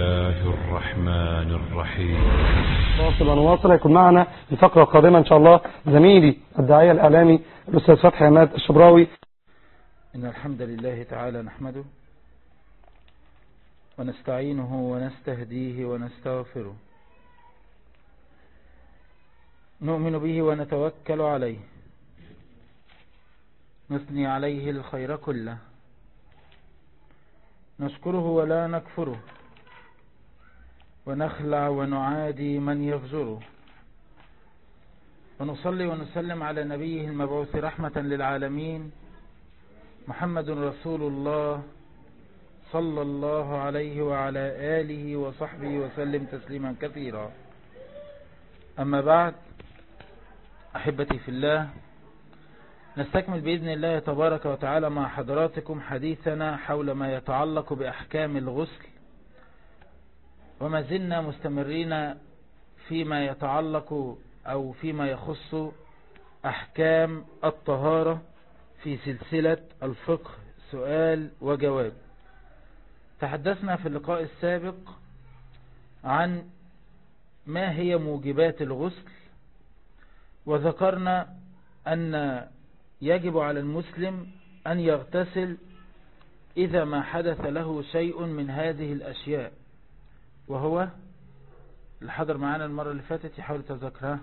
الله الرحمن الرحيم واصل ونواصل هيكون معنا في الفقرة القادمة إن شاء الله زميلي الداعية الإعلامي الأستاذ فتحي عماد الشبراوي إن الحمد لله تعالى نحمده ونستعينه ونستهديه ونستغفره نؤمن به ونتوكل عليه نثني عليه الخير كله نشكره ولا نكفره ونخلع ونعادي من يفجره ونصلي ونسلم على نبيه المبعوث رحمة للعالمين محمد رسول الله صلى الله عليه وعلى آله وصحبه وسلم تسليما كثيرا أما بعد أحبتي في الله نستكمل بإذن الله تبارك وتعالى مع حضراتكم حديثنا حول ما يتعلق بأحكام الغسل وما زلنا مستمرين فيما يتعلق أو فيما يخص أحكام الطهارة في سلسلة الفقه سؤال وجواب تحدثنا في اللقاء السابق عن ما هي موجبات الغسل وذكرنا أن يجب على المسلم أن يغتسل إذا ما حدث له شيء من هذه الأشياء وهو اللي حضر معانا المرة اللي فاتت يحاول تذكرها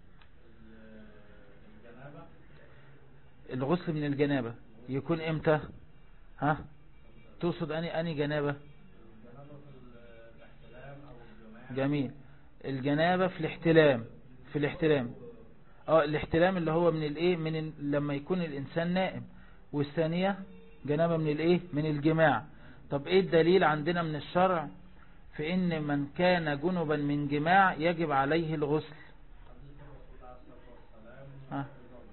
الغسل من الجنابة يكون امتى ها تقصد أني أني جنابة جميل الجنابة في الاحتلام في الاحتلام اه الاحتلام اللي هو من الايه من ال... لما يكون الانسان نائم والثانية جنابة من الايه من الجماع طب ايه الدليل عندنا من الشرع في ان من كان جنبا من جماع يجب عليه الغسل ها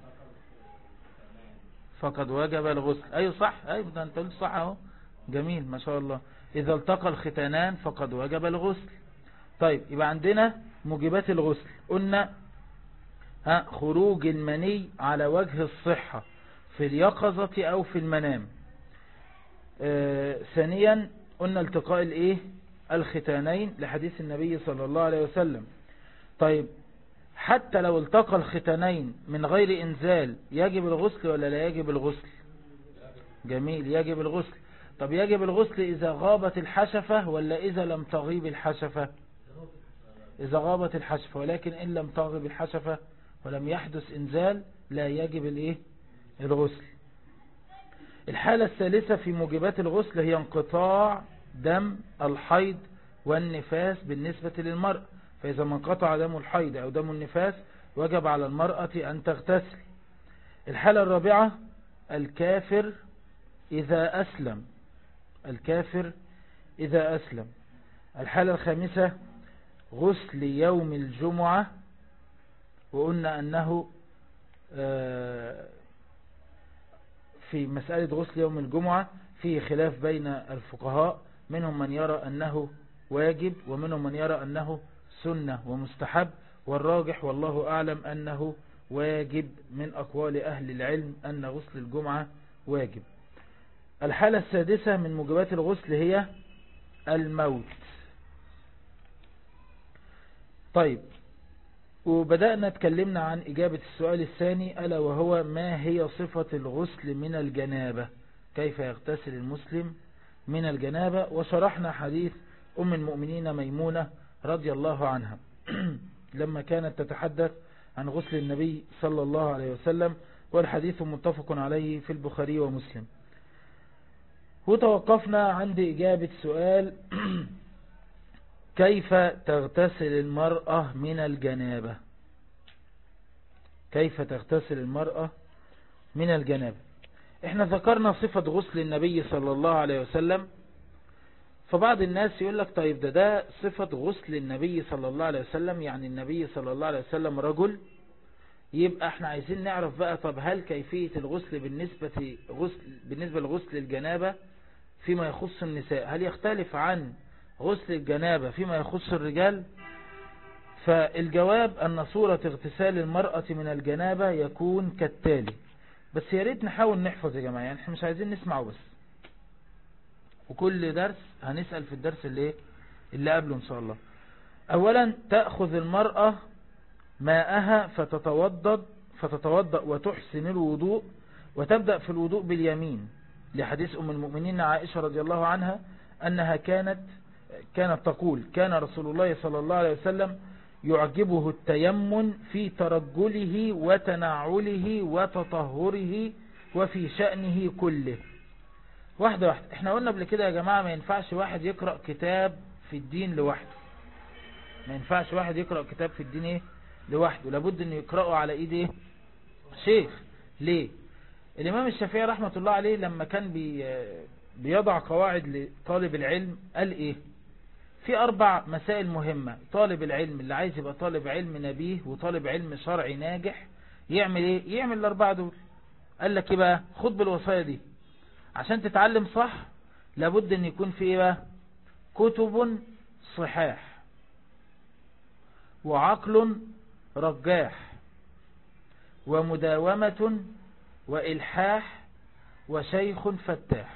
فقد وجب الغسل ايوه صح ايوه ده انت قلت صح اهو جميل ما شاء الله اذا التقى الختانان فقد وجب الغسل طيب يبقى عندنا موجبات الغسل قلنا ها خروج المني على وجه الصحة في اليقظة او في المنام آه ثانيا قلنا التقاء الايه الختانين لحديث النبي صلى الله عليه وسلم طيب حتى لو التقى الختانين من غير انزال يجب الغسل ولا لا يجب الغسل جميل يجب الغسل طب يجب الغسل اذا غابت الحشفة ولا اذا لم تغيب الحشفة اذا غابت الحشفة ولكن ان لم تغيب الحشفة ولم يحدث انزال لا يجب الايه الغسل الحالة الثالثة في موجبات الغسل هي انقطاع دم الحيض والنفاس بالنسبة للمرأة فإذا ما انقطع دم الحيض أو دم النفاس وجب على المرأة أن تغتسل الحالة الرابعة الكافر إذا أسلم الكافر إذا أسلم الحالة الخامسة غسل يوم الجمعة وقلنا أنه في مسألة غسل يوم الجمعة فيه خلاف بين الفقهاء منهم من يرى أنه واجب ومنهم من يرى أنه سنة ومستحب والراجح والله أعلم أنه واجب من أقوال أهل العلم أن غسل الجمعة واجب الحالة السادسة من موجبات الغسل هي الموت طيب وبدأنا تكلمنا عن إجابة السؤال الثاني ألا وهو ما هي صفة الغسل من الجنابة كيف يغتسل المسلم من الجنابة وشرحنا حديث أم المؤمنين ميمونة رضي الله عنها لما كانت تتحدث عن غسل النبي صلى الله عليه وسلم والحديث متفق عليه في البخاري ومسلم وتوقفنا عند إجابة سؤال كيف تغتسل المرأة من الجنابة كيف تغتسل المرأة من الجنابة احنا ذكرنا صفة غسل النبي صلى الله عليه وسلم فبعض الناس يقول لك طيب ده ده صفة غسل النبي صلى الله عليه وسلم يعني النبي صلى الله عليه وسلم رجل يبقى احنا عايزين نعرف بقى طب هل كيفية الغسل بالنسبة غسل بالنسبة لغسل الجنابة فيما يخص النساء هل يختلف عن غسل الجنابة فيما يخص الرجال فالجواب أن صورة اغتسال المرأة من الجنابة يكون كالتالي بس يا ريت نحاول نحفظ يا جماعة يعني احنا مش عايزين نسمعه بس وكل درس هنسأل في الدرس اللي اللي قبله إن شاء الله أولا تأخذ المرأة ماءها فتتوضد فتتوضأ وتحسن الوضوء وتبدأ في الوضوء باليمين لحديث أم المؤمنين عائشة رضي الله عنها أنها كانت كانت تقول كان رسول الله صلى الله عليه وسلم يعجبه التيمن في ترجله وتنعله وتطهره وفي شأنه كله واحدة واحدة احنا قلنا قبل كده يا جماعة ما ينفعش واحد يقرأ كتاب في الدين لوحده ما ينفعش واحد يقرأ كتاب في الدين ايه لوحده لابد انه يقرأه على ايد ايه شيخ ليه الامام الشافعي رحمة الله عليه لما كان بي بيضع قواعد لطالب العلم قال ايه في اربع مسائل مهمة طالب العلم اللي عايز يبقى طالب علم نبيه وطالب علم شرعي ناجح يعمل ايه يعمل الاربعة دول قال لك ايه بقى خد بالوصايا دي عشان تتعلم صح لابد ان يكون في ايه بقى كتب صحاح وعقل رجاح ومداومة وإلحاح وشيخ فتاح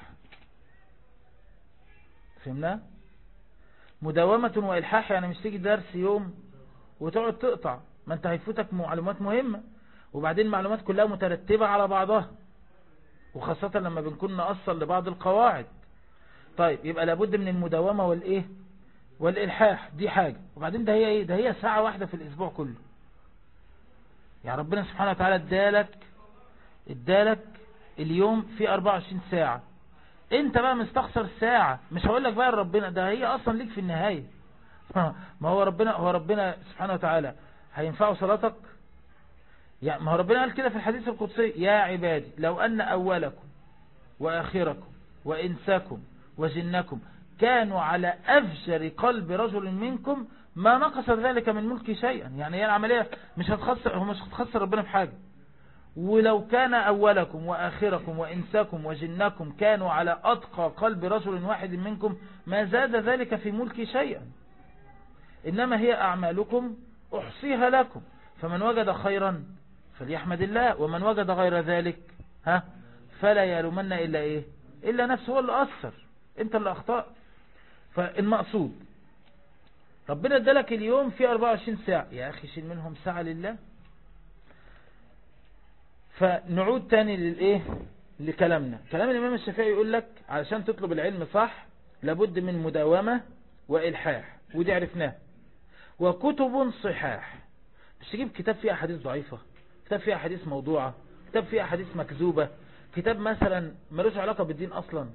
فهمنا مداومة وإلحاح يعني مش تيجي درس يوم وتقعد تقطع ما انت هيفوتك معلومات مهمة وبعدين المعلومات كلها مترتبة على بعضها وخاصة لما بنكون نأصل لبعض القواعد طيب يبقى لابد من المداومة والإيه والإلحاح دي حاجة وبعدين ده هي إيه ده هي ساعة واحدة في الأسبوع كله يعني ربنا سبحانه وتعالى ادالك ادالك اليوم في 24 ساعة انت بقى مستخسر ساعة مش هقول لك بقى ربنا ده هي اصلا ليك في النهاية ما هو ربنا هو ربنا سبحانه وتعالى هينفعه صلاتك يعني ما هو ربنا قال كده في الحديث القدسي يا عبادي لو ان اولكم واخركم وانساكم وجنكم كانوا على افجر قلب رجل منكم ما نقص ذلك من ملكي شيئا يعني هي العملية مش هتخسر هو مش هتخسر ربنا في حاجة ولو كان أولكم وآخركم وإنساكم وجنكم كانوا على أتقى قلب رجل واحد منكم ما زاد ذلك في ملكي شيئا إنما هي أعمالكم أحصيها لكم فمن وجد خيرا فليحمد الله ومن وجد غير ذلك ها فلا يلومن إلا إيه إلا نفسه هو اللي أثر أنت اللي أخطأ فالمقصود ربنا ادالك اليوم في 24 ساعة يا أخي شيل منهم ساعة لله فنعود تاني للإيه لكلامنا كلام الإمام الشافعي يقول لك علشان تطلب العلم صح لابد من مداومة وإلحاح ودي عرفناه وكتب صحاح مش تجيب كتاب فيه أحاديث ضعيفة كتاب فيه أحاديث موضوعة كتاب فيه أحاديث مكذوبة كتاب مثلا ملوش علاقة بالدين أصلا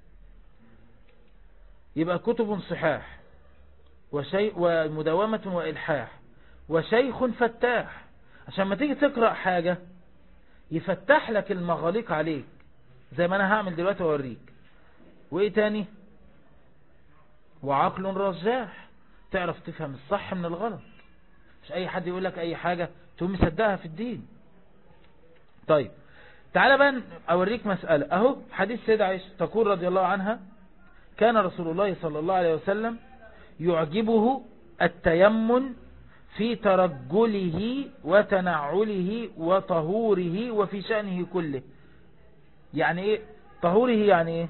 يبقى كتب صحاح وشيء ومداومة وإلحاح وشيخ فتاح عشان ما تيجي تقرأ حاجة يفتح لك المغاليق عليك زي ما انا هعمل دلوقتي اوريك وايه تاني وعقل رجاح تعرف تفهم الصح من الغلط مش اي حد يقول لك اي حاجة تقوم مصدقها في الدين طيب تعال بقى اوريك مسألة اهو حديث سيدة عائشة تقول رضي الله عنها كان رسول الله صلى الله عليه وسلم يعجبه التيمن في ترجله وتنعله وطهوره وفي شأنه كله يعني ايه طهوره يعني ايه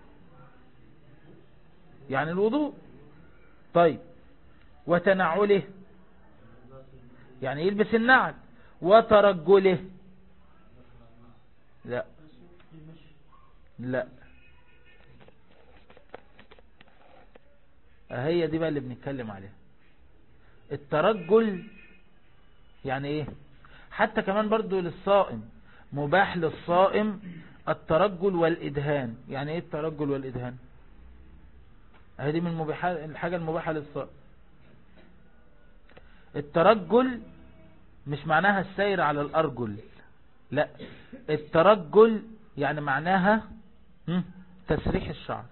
يعني الوضوء طيب وتنعله يعني يلبس النعل وترجله لا لا هي دي بقى اللي بنتكلم عليها الترجل يعني ايه حتى كمان برضو للصائم مباح للصائم الترجل والإدهان يعني ايه الترجل والإدهان هذه من المباحات الحاجة المباحة للصائم الترجل مش معناها السير على الأرجل لا الترجل يعني معناها تسريح الشعر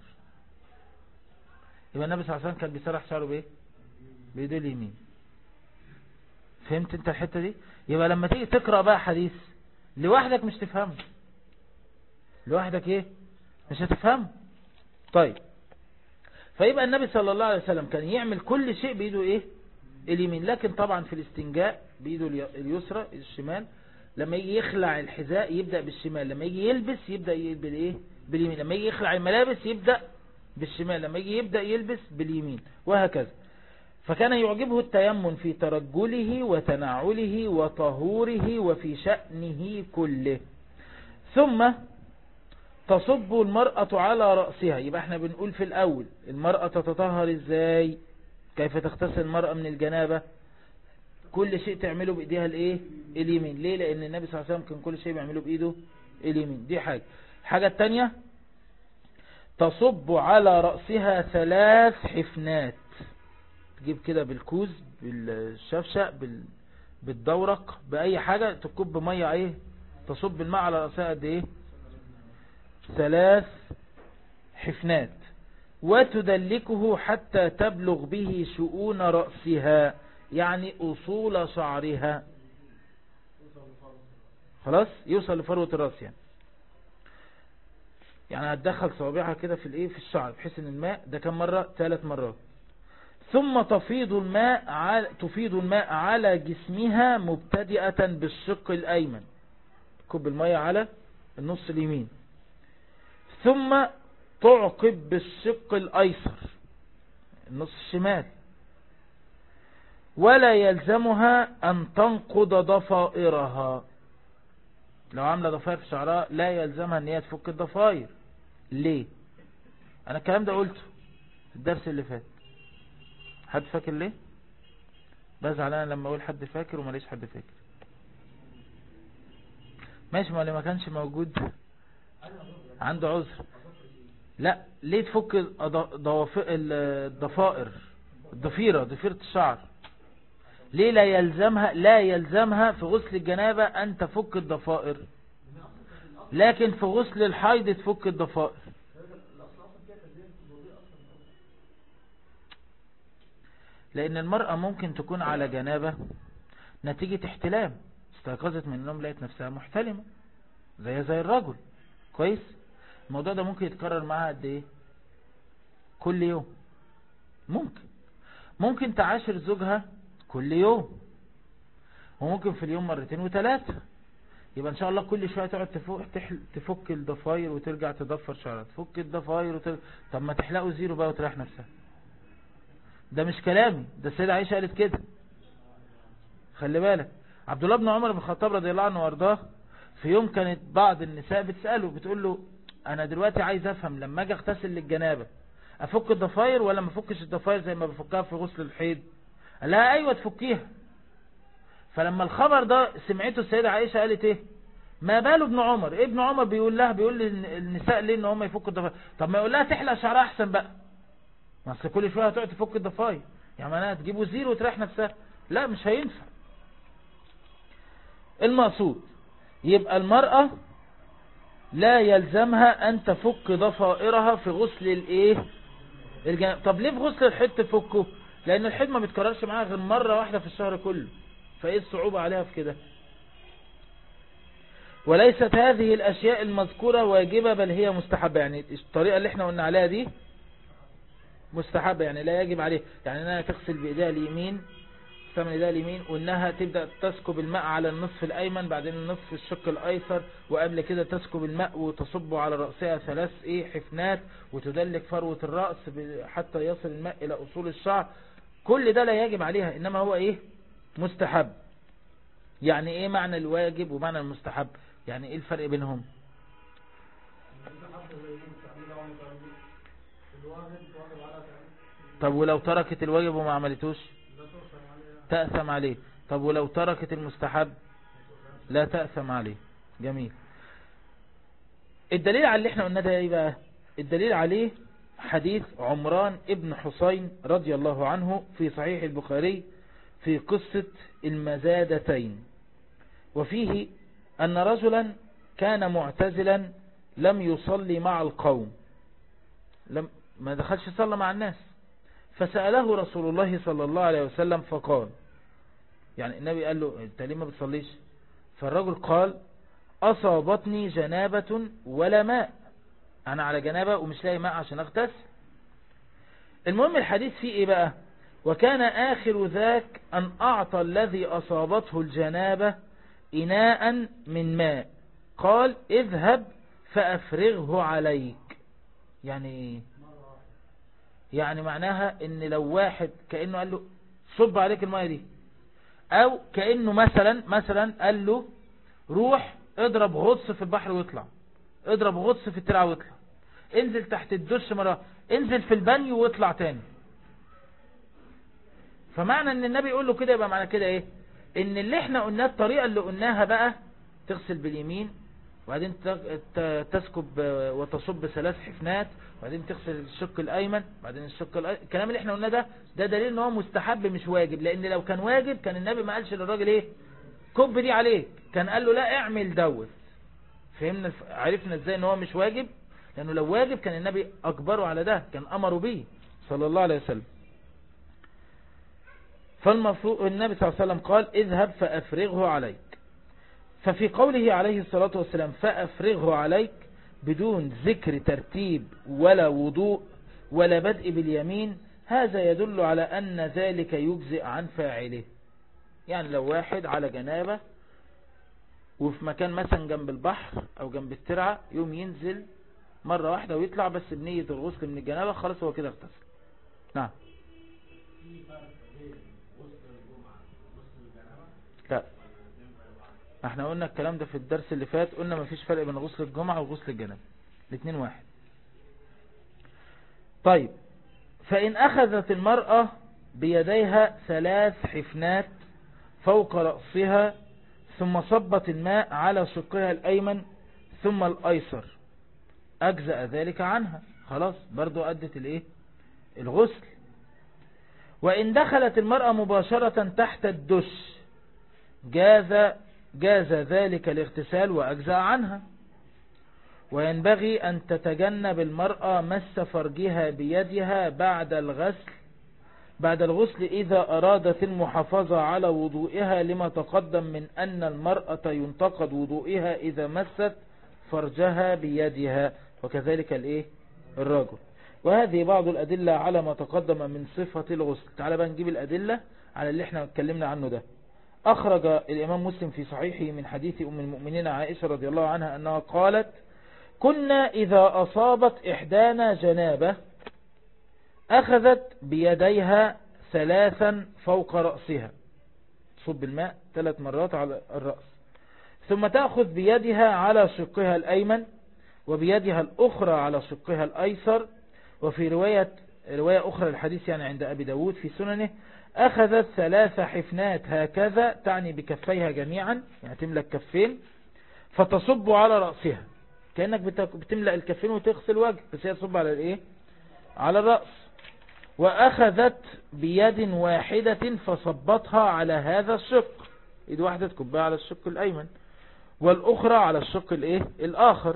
يبقى النبي صلى الله عليه وسلم كان بيسرح شعره بايه بايده اليمين فهمت انت الحتة دي يبقى لما تيجي تقرأ بقى حديث لوحدك مش تفهمه لوحدك ايه مش هتفهمه طيب فيبقى النبي صلى الله عليه وسلم كان يعمل كل شيء بايده ايه اليمين لكن طبعا في الاستنجاء بايده اليسرى الشمال لما يجي يخلع الحذاء يبدأ بالشمال لما يجي يلبس يبدأ بالايه باليمين لما يجي يخلع الملابس يبدأ بالشمال لما يجي يبدأ يلبس باليمين وهكذا فكان يعجبه التيمم في ترجله وتنعله وطهوره وفي شأنه كله ثم تصب المرأة على رأسها يبقى احنا بنقول في الأول المرأة تتطهر ازاي كيف تغتسل المرأة من الجنابة كل شيء تعمله بإيديها الايه اليمين ليه لأن النبي صلى الله عليه وسلم كان كل شيء بيعمله بإيده اليمين دي حاجة الحاجة التانية تصب على رأسها ثلاث حفنات تجيب كده بالكوز بالشفشة بال... بالدورق بأي حاجة تكب مية ايه تصب الماء على رأسها قد ايه ثلاث حفنات وتدلكه حتى تبلغ به شؤون رأسها يعني أصول شعرها خلاص يوصل لفروة الرأس يعني يعني هتدخل صوابعها كده في الايه في الشعر بحيث ان الماء ده كم مرة ثلاث مرات ثم تفيض الماء على تفيض الماء على جسمها مبتدئة بالشق الأيمن كب المية على النص اليمين ثم تعقب بالشق الأيسر النص الشمال ولا يلزمها أن تنقض ضفائرها لو عاملة ضفائر في شعرها لا يلزمها أن هي تفك الضفائر ليه أنا الكلام ده قلته في الدرس اللي فات حد فاكر ليه بزعل أنا لما أقول حد فاكر وماليش حد فاكر ماشي ما اللي ما كانش موجود عنده عذر لا ليه تفك الضفائر الضفيرة ضفيرة الشعر ليه لا يلزمها لا يلزمها في غسل الجنابة أن تفك الضفائر لكن في غسل الحيض تفك الضفائر لأن المرأة ممكن تكون على جنابة نتيجة احتلام استيقظت من النوم لقيت نفسها محتلمة زي زي الرجل كويس الموضوع ده ممكن يتكرر معاها قد ايه كل يوم ممكن ممكن تعاشر زوجها كل يوم وممكن في اليوم مرتين وثلاثة يبقى ان شاء الله كل شوية تقعد تفك, تفك الضفاير وترجع تضفر شعرها تفك الضفاير وترجع طب ما تحلقوا زيرو بقى وتريح نفسها ده مش كلامي ده السيدة عائشة قالت كده خلي بالك عبد الله بن عمر بن الخطاب رضي الله عنه وارضاه في يوم كانت بعض النساء بتسأله بتقول له انا دلوقتي عايز افهم لما اجي اغتسل للجنابة افك الضفاير ولا ما افكش الضفاير زي ما بفكها في غسل الحيض قال لها ايوه تفكيها فلما الخبر ده سمعته السيدة عائشة قالت ايه ما باله ابن عمر ابن عمر بيقول لها بيقول للنساء ليه ان هم يفكوا الضفاير طب ما يقول لها تحلق شعرها احسن بقى ما اصل كل شويه هتقعد تفك الضفاير يعني معناها تجيبوا زيرو وتريح نفسها لا مش هينفع المقصود يبقى المرأة لا يلزمها أن تفك ضفائرها في غسل الايه الجنب طب ليه في غسل الحيض تفكه لأن الحيض ما بيتكررش معاها غير مرة واحدة في الشهر كله فإيه الصعوبة عليها في كده وليست هذه الأشياء المذكورة واجبة بل هي مستحبة يعني الطريقة اللي احنا قلنا عليها دي مستحبة يعني لا يجب عليه يعني انها تغسل بإيديها اليمين تستعمل ايديها اليمين وانها تبدأ تسكب الماء على النصف الايمن بعدين النصف الشق الايسر وقبل كده تسكب الماء وتصب على رأسها ثلاث ايه حفنات وتدلك فروة الرأس حتى يصل الماء الى اصول الشعر كل ده لا يجب عليها انما هو ايه مستحب يعني ايه معنى الواجب ومعنى المستحب يعني ايه الفرق بينهم طب ولو تركت الواجب وما عملتوش تأثم عليه طب ولو تركت المستحب لا تأثم عليه جميل الدليل على اللي احنا قلنا ده ايه بقى الدليل عليه حديث عمران ابن حسين رضي الله عنه في صحيح البخاري في قصة المزادتين وفيه أن رجلا كان معتزلا لم يصلي مع القوم لم ما دخلش صلى مع الناس فسأله رسول الله صلى الله عليه وسلم فقال يعني النبي قال له انت ليه ما بتصليش فالرجل قال أصابتني جنابة ولا ماء أنا على جنابة ومش لاقي ماء عشان أغتسل المهم الحديث فيه إيه بقى وكان آخر ذاك أن أعطى الذي أصابته الجنابة إناء من ماء قال اذهب فأفرغه عليك يعني يعني معناها ان لو واحد كأنه قال له صب عليك المية دي او كأنه مثلا مثلا قال له روح اضرب غطس في البحر واطلع اضرب غطس في الترعة واطلع انزل تحت الدش مرة انزل في البانيو واطلع تاني فمعنى ان النبي يقول له كده يبقى معنى كده ايه ان اللي احنا قلناه الطريقة اللي قلناها بقى تغسل باليمين وبعدين تسكب وتصب ثلاث حفنات وبعدين تغسل الشق الايمن وبعدين الشق الايمن الكلام اللي احنا قلناه ده ده دليل ان هو مستحب مش واجب لان لو كان واجب كان النبي ما قالش للراجل ايه كب دي عليك كان قال له لا اعمل دوت فهمنا عرفنا ازاي ان هو مش واجب لانه لو واجب كان النبي اجبره على ده كان امره به صلى الله عليه وسلم فالمفروض النبي صلى الله عليه وسلم قال اذهب فافرغه عليك ففي قوله عليه الصلاة والسلام فأفرغه عليك بدون ذكر ترتيب ولا وضوء ولا بدء باليمين هذا يدل على أن ذلك يجزئ عن فاعله يعني لو واحد على جنابة وفي مكان مثلا جنب البحر أو جنب الترعة يوم ينزل مرة واحدة ويطلع بس بنية الغسل من الجنابة خلاص هو كده اغتسل نعم لا احنا قلنا الكلام ده في الدرس اللي فات قلنا مفيش فرق بين غسل الجمعة وغسل الجنابة الاثنين واحد طيب فإن أخذت المرأة بيديها ثلاث حفنات فوق رأسها ثم صبت الماء على شقها الأيمن ثم الأيسر أجزأ ذلك عنها خلاص برضو أدت الايه الغسل وإن دخلت المرأة مباشرة تحت الدش جاز جاز ذلك الاغتسال وأجزاء عنها وينبغي أن تتجنب المرأة مس فرجها بيدها بعد الغسل بعد الغسل إذا أرادت المحافظة على وضوئها لما تقدم من أن المرأة ينتقد وضوئها إذا مست فرجها بيدها وكذلك الإيه الرجل وهذه بعض الأدلة على ما تقدم من صفة الغسل تعال بقى نجيب الأدلة على اللي احنا اتكلمنا عنه ده أخرج الإمام مسلم في صحيحه من حديث أم المؤمنين عائشة رضي الله عنها أنها قالت كنا إذا أصابت إحدانا جنابة أخذت بيديها ثلاثا فوق رأسها تصب الماء ثلاث مرات على الرأس ثم تأخذ بيدها على شقها الأيمن وبيدها الأخرى على شقها الأيسر وفي رواية رواية أخرى الحديث يعني عند أبي داود في سننه أخذت ثلاث حفنات هكذا تعني بكفيها جميعا يعني تملأ الكفين فتصب على رأسها كأنك بتملأ الكفين وتغسل وجه بس هي تصب على الايه على الرأس وأخذت بيد واحدة فصبتها على هذا الشق ايد واحدة تكبها على الشق الأيمن والأخرى على الشق الايه الآخر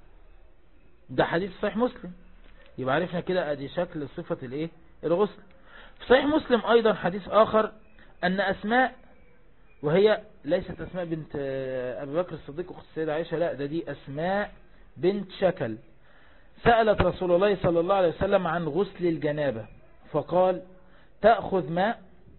ده حديث صحيح مسلم يبقى عرفنا كده ادي شكل صفة الايه الغسل في صحيح مسلم ايضا حديث اخر ان اسماء وهي ليست اسماء بنت ابي بكر الصديق واخت السيدة عائشة لا ده دي اسماء بنت شكل سألت رسول الله صلى الله عليه وسلم عن غسل الجنابة فقال تأخذ ماء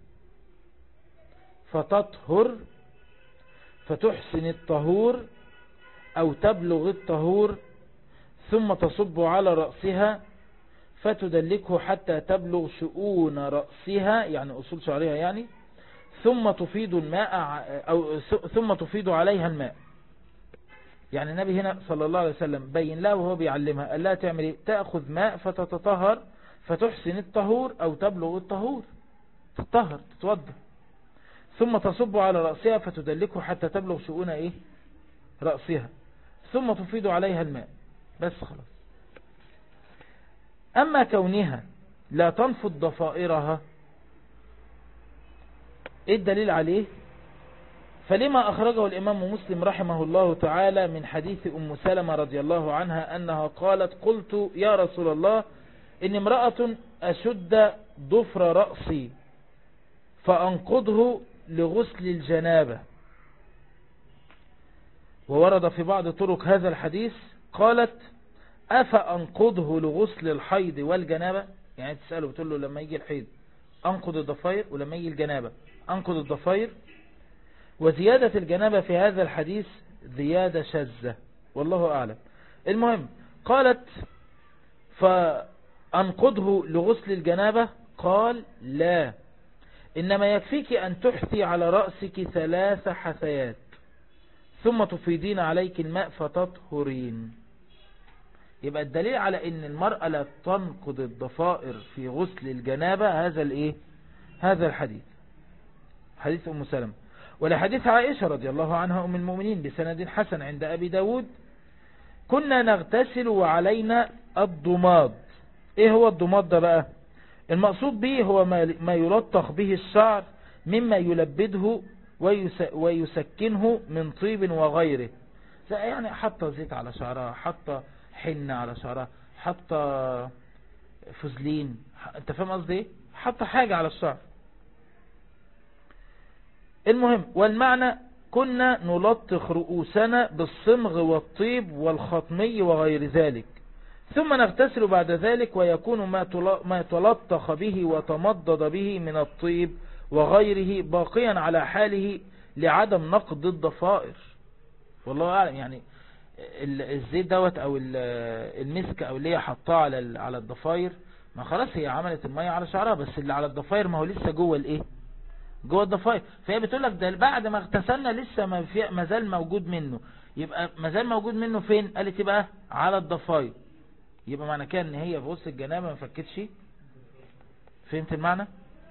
فتطهر فتحسن الطهور او تبلغ الطهور ثم تصب على رأسها فتدلكه حتى تبلغ شؤون رأسها يعني أصول شعرها يعني ثم تفيد الماء أو ثم تفيد عليها الماء يعني النبي هنا صلى الله عليه وسلم بين لها وهو بيعلمها قال لها تعمل ايه تأخذ ماء فتتطهر فتحسن الطهور أو تبلغ الطهور تطهر تتوضى ثم تصب على رأسها فتدلكه حتى تبلغ شؤون ايه رأسها ثم تفيد عليها الماء بس خلاص أما كونها لا تنفض ضفائرها ايه الدليل عليه فلما أخرجه الإمام مسلم رحمه الله تعالى من حديث أم سلمة رضي الله عنها أنها قالت قلت يا رسول الله إن امرأة أشد ضفر رأسي فأنقضه لغسل الجنابة وورد في بعض طرق هذا الحديث قالت أفأنقضه لغسل الحيض والجنابة يعني تسأله بتقول له لما يجي الحيض أنقض الضفير ولما يجي الجنابة أنقض الضفير وزيادة الجنابة في هذا الحديث زيادة شاذة والله أعلم المهم قالت أنقضه لغسل الجنابة قال لا إنما يكفيك أن تحثي على رأسك ثلاث حثيات ثم تفيدين عليك الماء فتطهرين يبقى الدليل على ان المرأة لا تنقض الضفائر في غسل الجنابة هذا الايه هذا الحديث حديث ام سلمة ولحديث عائشة رضي الله عنها ام المؤمنين بسند حسن عند ابي داود كنا نغتسل وعلينا الضماد ايه هو الضماد ده بقى المقصود به هو ما يلطخ به الشعر مما يلبده ويسكنه من طيب وغيره يعني حط زيت على شعرها حط حنة على شعرها حط فزلين انت فاهم قصدي ايه حط حاجة على الشعر المهم والمعنى كنا نلطخ رؤوسنا بالصمغ والطيب والخطمي وغير ذلك ثم نغتسل بعد ذلك ويكون ما تلطخ به وتمضض به من الطيب وغيره باقيا على حاله لعدم نقض الضفائر والله أعلم يعني الزيت دوت او المسك او اللي هي حطاه على على الضفاير ما خلاص هي عملت المية على شعرها بس اللي على الضفاير ما هو لسه جوه الايه جوه الضفاير فهي بتقول لك ده بعد ما اغتسلنا لسه ما في ما زال موجود منه يبقى ما زال موجود منه فين قالت يبقى على الضفاير يبقى معنى كان ان هي في غسل الجنابه ما فكتش فهمت المعنى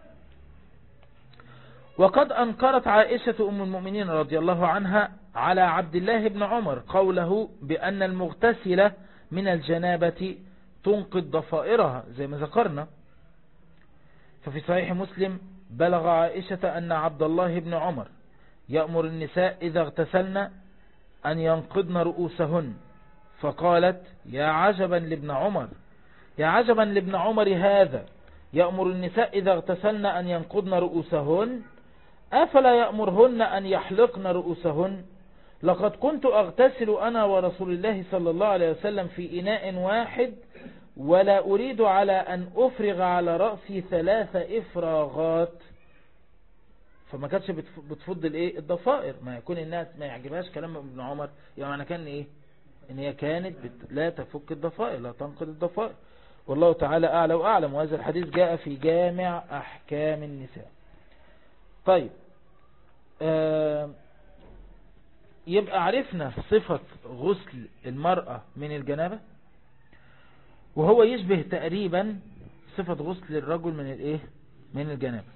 وقد أنكرت عائشة أم المؤمنين رضي الله عنها على عبد الله بن عمر قوله بأن المغتسلة من الجنابة تنقض ضفائرها زي ما ذكرنا ففي صحيح مسلم بلغ عائشة أن عبد الله بن عمر يأمر النساء إذا اغتسلن أن ينقضن رؤوسهن فقالت يا عجبا لابن عمر يا عجبا لابن عمر هذا يأمر النساء إذا اغتسلن أن ينقضن رؤوسهن أفلا يأمرهن أن يحلقن رؤوسهن لقد كنت أغتسل أنا ورسول الله صلى الله عليه وسلم في إناء واحد ولا أريد على أن أفرغ على رأسي ثلاث إفراغات فما كانتش بتفض الايه الضفائر ما يكون الناس ما يعجبهاش كلام ابن عمر يعني معنى كان ايه ان هي كانت بت... لا تفك الضفائر لا تنقض الضفائر والله تعالى اعلى واعلم وهذا الحديث جاء في جامع احكام النساء طيب آه يبقى عرفنا صفة غسل المرأة من الجنابة وهو يشبه تقريبا صفة غسل الرجل من الايه من الجنابة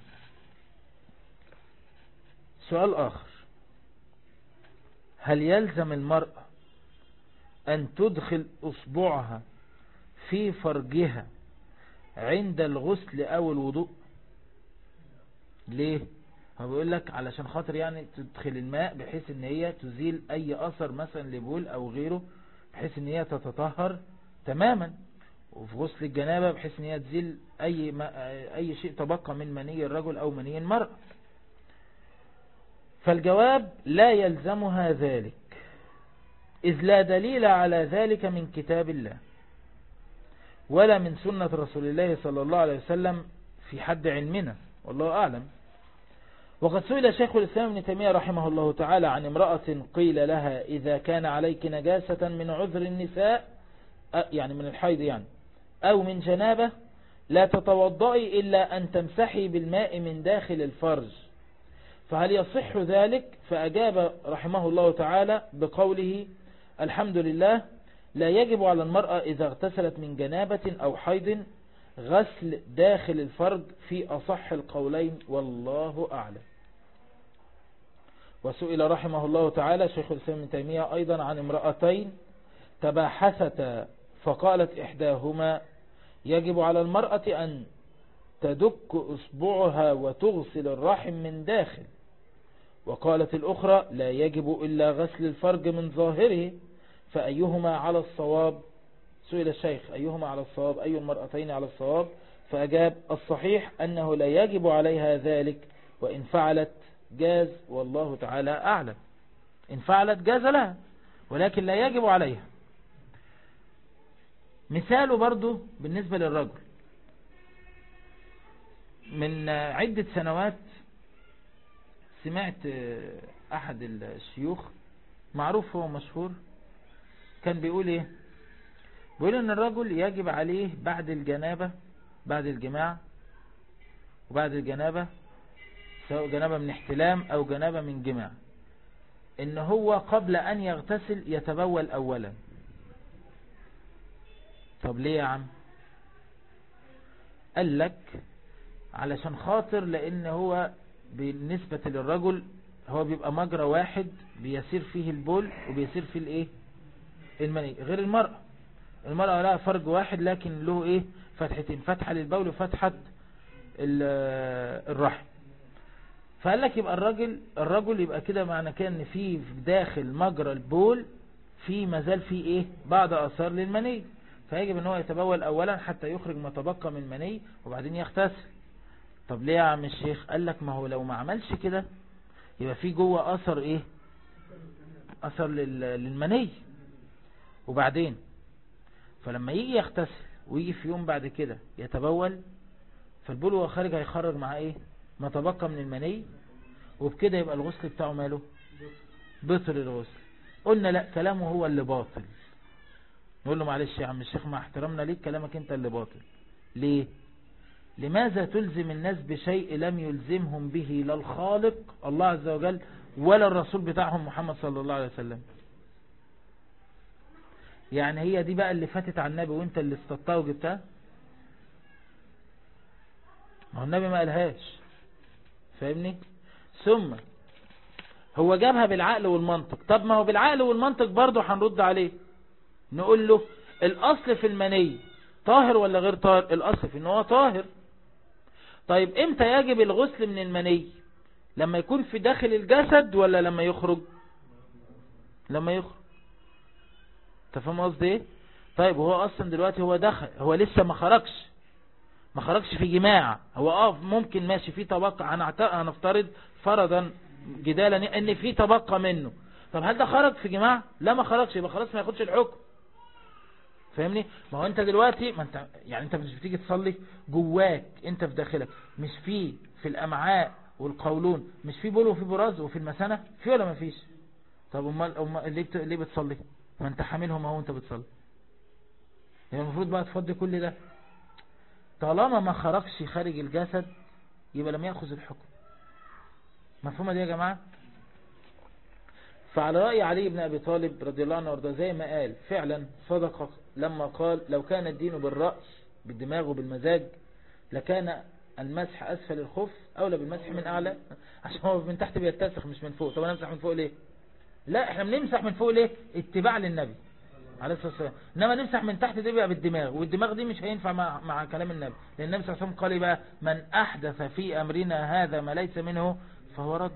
سؤال آخر هل يلزم المرأة أن تدخل أصبعها في فرجها عند الغسل أو الوضوء ليه هو بيقول لك علشان خاطر يعني تدخل الماء بحيث ان هي تزيل اي اثر مثلا لبول او غيره بحيث ان هي تتطهر تماما وفي غسل الجنابة بحيث ان هي تزيل اي, ما اي شيء تبقى من مني الرجل او مني المرأة فالجواب لا يلزمها ذلك إذ لا دليل على ذلك من كتاب الله ولا من سنة رسول الله صلى الله عليه وسلم في حد علمنا والله أعلم وقد سئل شيخ الإسلام ابن تيمية رحمه الله تعالى عن امرأة قيل لها إذا كان عليك نجاسة من عذر النساء يعني من الحيض يعني أو من جنابة لا تتوضئي إلا أن تمسحي بالماء من داخل الفرج فهل يصح ذلك فأجاب رحمه الله تعالى بقوله الحمد لله لا يجب على المرأة إذا اغتسلت من جنابة أو حيض غسل داخل الفرج في أصح القولين والله أعلم وسئل رحمه الله تعالى شيخ الإسلام ابن تيمية أيضا عن امرأتين تباحثتا فقالت إحداهما يجب على المرأة أن تدك أسبوعها وتغسل الرحم من داخل وقالت الأخرى لا يجب إلا غسل الفرج من ظاهره فأيهما على الصواب سئل الشيخ أيهما على الصواب أي المرأتين على الصواب فأجاب الصحيح أنه لا يجب عليها ذلك وإن فعلت جاز والله تعالى أعلم إن فعلت جاز لها ولكن لا يجب عليها مثاله برضو بالنسبة للرجل من عدة سنوات سمعت أحد الشيوخ معروف هو مشهور كان بيقول إيه بيقول ان الرجل يجب عليه بعد الجنابة بعد الجماع وبعد الجنابة سواء جنابة من احتلام او جنابة من جماع ان هو قبل ان يغتسل يتبول اولا طب ليه يا عم قال لك علشان خاطر لان هو بالنسبة للرجل هو بيبقى مجرى واحد بيسير فيه البول وبيسير فيه الايه المني غير المرأة المرأة لها فرج واحد لكن له ايه فتحتين فتحة للبول وفتحة الرحم فقال لك يبقى الرجل الرجل يبقى كده معنى كده ان في داخل مجرى البول في مازال في ايه بعض اثار للمني فيجب ان هو يتبول اولا حتى يخرج ما تبقى من مني وبعدين يغتسل طب ليه يا عم الشيخ قال لك ما هو لو ما عملش كده يبقى في جوه اثر ايه اثر للمني وبعدين فلما يجي يغتسل ويجي في يوم بعد كده يتبول فالبول وهو خارج هيخرج معاه ايه ما تبقى من المني وبكده يبقى الغسل بتاعه ماله بطل الغسل قلنا لا كلامه هو اللي باطل نقول له معلش يا عم الشيخ مع احترامنا ليك كلامك انت اللي باطل ليه لماذا تلزم الناس بشيء لم يلزمهم به لا الخالق الله عز وجل ولا الرسول بتاعهم محمد صلى الله عليه وسلم يعني هي دي بقى اللي فاتت على النبي وانت اللي استطاع وجبتها ما هو النبي ما قالهاش فاهمني ثم هو جابها بالعقل والمنطق طب ما هو بالعقل والمنطق برضه هنرد عليه نقول له الاصل في المني طاهر ولا غير طاهر الاصل في ان هو طاهر طيب امتى يجب الغسل من المني لما يكون في داخل الجسد ولا لما يخرج لما يخرج تفهم قصدي ايه طيب هو اصلا دلوقتي هو دخل هو لسه ما خرجش ما خرجش في جماع هو اه ممكن ماشي في طبقة هنفترض فرضا جدالا ان في طبقة منه طب هل ده خرج في جماع لا ما خرجش يبقى خلاص ما ياخدش الحكم فاهمني ما هو انت دلوقتي ما انت يعني انت مش بتيجي تصلي جواك انت في داخلك مش في في الامعاء والقولون مش في بول وفي براز وفي المثانه في ولا ما فيش طب امال امال ليه بت... ليه بتصلي ما انت حاملهم اهو انت بتصلي يعني المفروض بقى تفضي كل ده طالما ما خرجش خارج الجسد يبقى لم ياخذ الحكم مفهومه دي يا جماعه فعلى رأي علي بن أبي طالب رضي الله عنه وارضاه زي ما قال فعلا صدق لما قال لو كان الدين بالرأس بالدماغ وبالمزاج لكان المسح أسفل الخف أولى بالمسح من أعلى عشان هو من تحت بيتسخ مش من فوق طب أنا أمسح من فوق ليه لا احنا بنمسح من فوق ليه اتباع للنبي عليه الصلاة والسلام انما نمسح من تحت دي بقى بالدماغ والدماغ دي مش هينفع مع, مع كلام النبي لان النبي صلى الله عليه وسلم قال بقى من احدث في امرنا هذا ما ليس منه فهو رد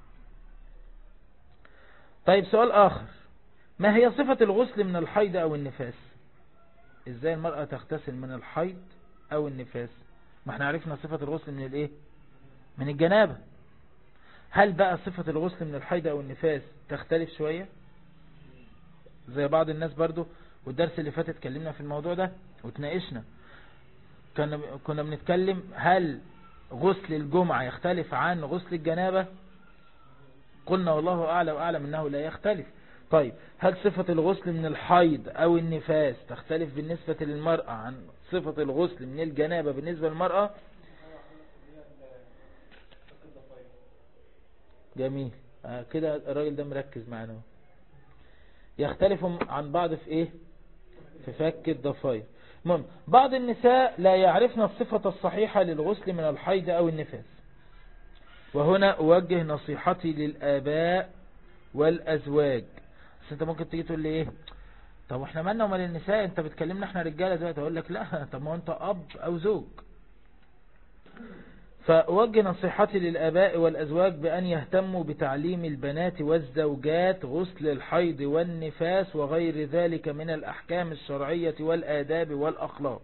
طيب سؤال آخر ما هي صفة الغسل من الحيض أو النفاس إزاي المرأة تغتسل من الحيض أو النفاس ما احنا عرفنا صفة الغسل من الايه من الجنابة هل بقى صفة الغسل من الحيض أو النفاس تختلف شوية زي بعض الناس برضو والدرس اللي فات اتكلمنا في الموضوع ده وتناقشنا كنا كنا بنتكلم هل غسل الجمعة يختلف عن غسل الجنابة قلنا والله أعلى وأعلم أنه لا يختلف طيب هل صفة الغسل من الحيض أو النفاس تختلف بالنسبة للمرأة عن صفة الغسل من الجنابة بالنسبة للمرأة جميل آه كده الراجل ده مركز معنا يختلف عن بعض في ايه في فك الضفاير المهم بعض النساء لا يعرفن الصفة الصحيحة للغسل من الحيض أو النفاس وهنا أوجه نصيحتي للآباء والأزواج بس انت ممكن تيجي تقول لي ايه طب احنا مالنا ومال النساء انت بتكلمنا احنا رجالة دلوقتي اقول لك لا طب ما انت اب او زوج فأوجه نصيحتي للآباء والأزواج بأن يهتموا بتعليم البنات والزوجات غسل الحيض والنفاس وغير ذلك من الأحكام الشرعية والآداب والأخلاق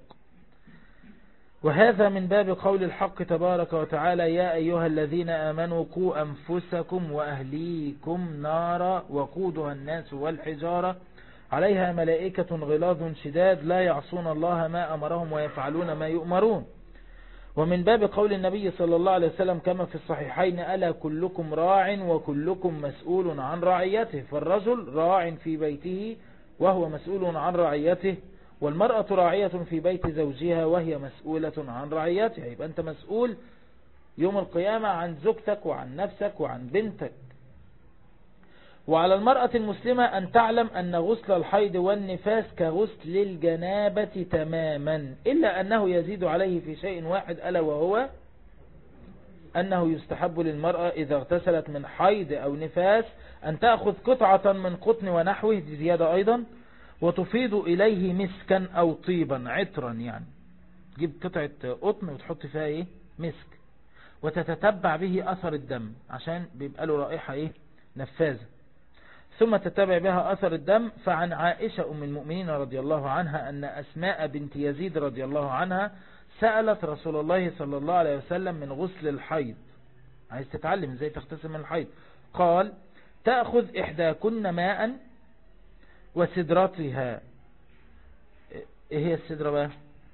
وهذا من باب قول الحق تبارك وتعالى يا أيها الذين آمنوا قوا أنفسكم وأهليكم نارا وقودها الناس والحجارة عليها ملائكة غلاظ شداد لا يعصون الله ما أمرهم ويفعلون ما يؤمرون ومن باب قول النبي صلى الله عليه وسلم كما في الصحيحين ألا كلكم راع وكلكم مسؤول عن رعيته فالرجل راع في بيته وهو مسؤول عن رعيته والمرأة راعية في بيت زوجها وهي مسؤولة عن رعيتها يبقى أنت مسؤول يوم القيامة عن زوجتك وعن نفسك وعن بنتك وعلى المرأة المسلمة أن تعلم أن غسل الحيض والنفاس كغسل الجنابة تماما إلا أنه يزيد عليه في شيء واحد ألا وهو أنه يستحب للمرأة إذا اغتسلت من حيض أو نفاس أن تأخذ قطعة من قطن ونحوه دي زيادة أيضا وتفيض إليه مسكا أو طيبا عطرا يعني تجيب قطعة قطن وتحط فيها إيه مسك وتتتبع به أثر الدم عشان بيبقى له رائحة إيه نفاذة ثم تتبع بها أثر الدم فعن عائشة أم المؤمنين رضي الله عنها أن أسماء بنت يزيد رضي الله عنها سألت رسول الله صلى الله عليه وسلم من غسل الحيض عايز تتعلم ازاي تغتسل من الحيض قال تأخذ إحداكن ماء وسدرتها ايه هي السدرة بقى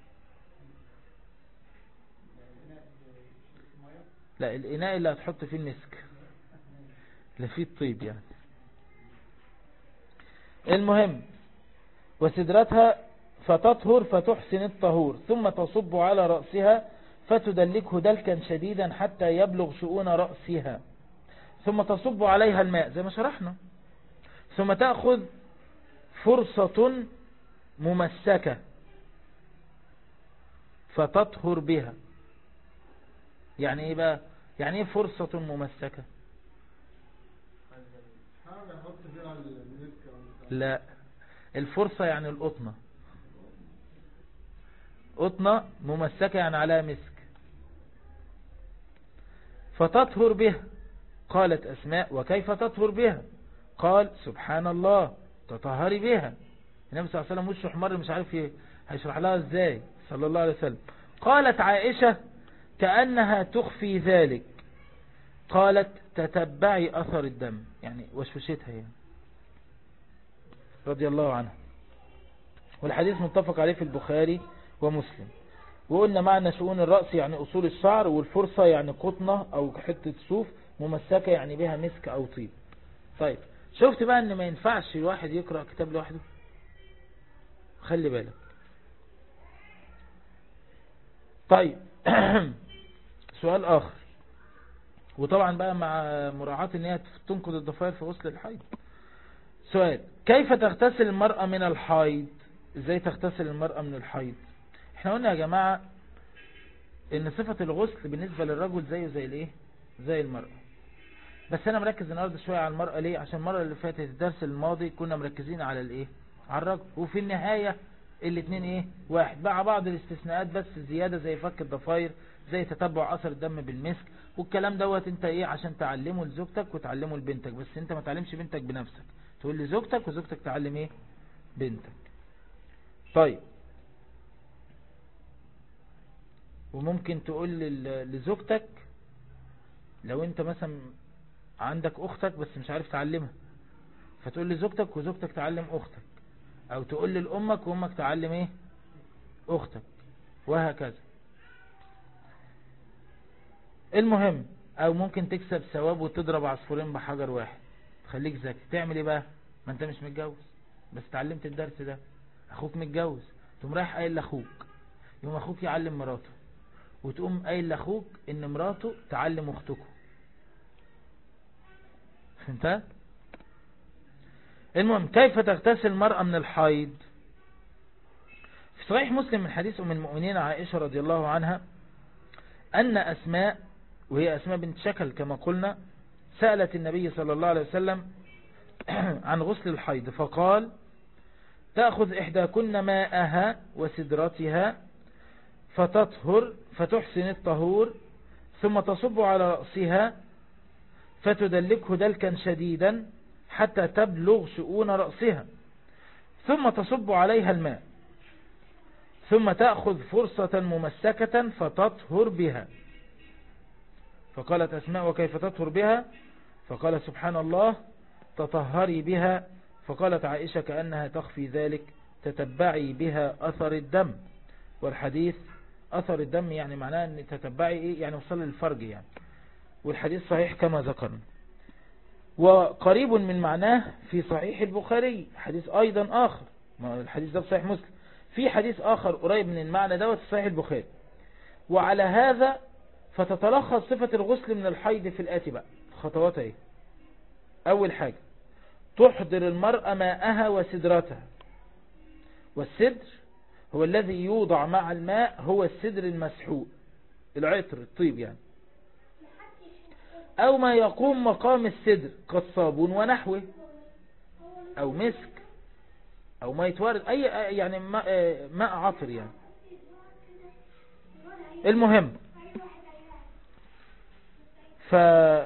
لا الإناء اللي هتحط فيه المسك اللي فيه الطيب يعني المهم وسدرتها فتطهر فتحسن الطهور ثم تصب على رأسها فتدلكه دلكا شديدا حتى يبلغ شؤون رأسها ثم تصب عليها الماء زي ما شرحنا ثم تأخذ فرصة ممسكة فتطهر بها يعني ايه بقى يعني ايه فرصة ممسكة لا الفرصة يعني القطنة قطنة ممسكة يعني عليها مسك فتطهر بها قالت أسماء وكيف تطهر بها قال سبحان الله تطهري بها النبي صلى الله عليه وسلم وشه حمر مش عارف ايه هيشرح لها ازاي صلى الله عليه وسلم قالت عائشة كأنها تخفي ذلك قالت تتبعي أثر الدم يعني وشوشتها يعني رضي الله عنها والحديث متفق عليه في البخاري ومسلم وقلنا معنى شؤون الرأس يعني أصول الشعر والفرصة يعني قطنة أو حتة صوف ممسكة يعني بها مسك أو طيب طيب شفت بقى ان ما ينفعش الواحد يقرأ كتاب لوحده خلي بالك طيب سؤال آخر وطبعا بقى مع مراعاة ان هي تنقض الضفائر في غسل الحيض سؤال كيف تغتسل المرأة من الحيض ازاي تغتسل المرأة من الحيض احنا قلنا يا جماعة ان صفة الغسل بالنسبة للرجل زيه زي الايه زي المرأة بس انا مركز النهاردة شوية على المرأة ليه عشان المرة اللي فاتت الدرس الماضي كنا مركزين على الايه على الرجل وفي النهاية الاتنين ايه واحد مع بعض الاستثناءات بس زيادة زي فك الضفاير زي تتبع اثر الدم بالمسك والكلام دوت انت ايه عشان تعلمه لزوجتك وتعلمه لبنتك بس انت ما تعلمش بنتك بنفسك تقول لزوجتك وزوجتك تعلم ايه بنتك طيب وممكن تقول لزوجتك لو انت مثلا عندك اختك بس مش عارف تعلمها فتقول لزوجتك وزوجتك تعلم اختك او تقول لامك وامك تعلم ايه اختك وهكذا المهم او ممكن تكسب ثواب وتضرب عصفورين بحجر واحد تخليك ذكي تعمل ايه بقى ما انت مش متجوز بس اتعلمت الدرس ده اخوك متجوز تقوم رايح قايل لاخوك يوم اخوك يعلم مراته وتقوم قايل لاخوك ان مراته تعلم اختكم فهمت المهم كيف تغتسل المرأة من الحيض في صحيح مسلم من حديث أم المؤمنين عائشة رضي الله عنها أن أسماء وهي أسماء بنت شكل كما قلنا سألت النبي صلى الله عليه وسلم عن غسل الحيض فقال تأخذ إحداكن ماءها وسدرتها فتطهر فتحسن الطهور ثم تصب على رأسها فتدلكه دلكا شديدا حتى تبلغ شؤون رأسها ثم تصب عليها الماء ثم تأخذ فرصة ممسكة فتطهر بها فقالت أسماء وكيف تطهر بها فقال سبحان الله تطهري بها فقالت عائشة كأنها تخفي ذلك تتبعي بها أثر الدم والحديث أثر الدم يعني معناه أن تتبعي إيه يعني وصل للفرج يعني والحديث صحيح كما ذكرنا وقريب من معناه في صحيح البخاري حديث أيضا آخر الحديث ده في صحيح مسلم في حديث آخر قريب من المعنى دوت في صحيح البخاري وعلى هذا فتتلخص صفة الغسل من الحيض في الآتي بقى خطوات ايه أول حاجة تحضر المرأة ماءها وسدرتها والسدر هو الذي يوضع مع الماء هو السدر المسحوق العطر الطيب يعني أو ما يقوم مقام السدر كالصابون ونحوه أو مسك أو ما يتوارد أي يعني ماء, ماء عطر يعني المهم ف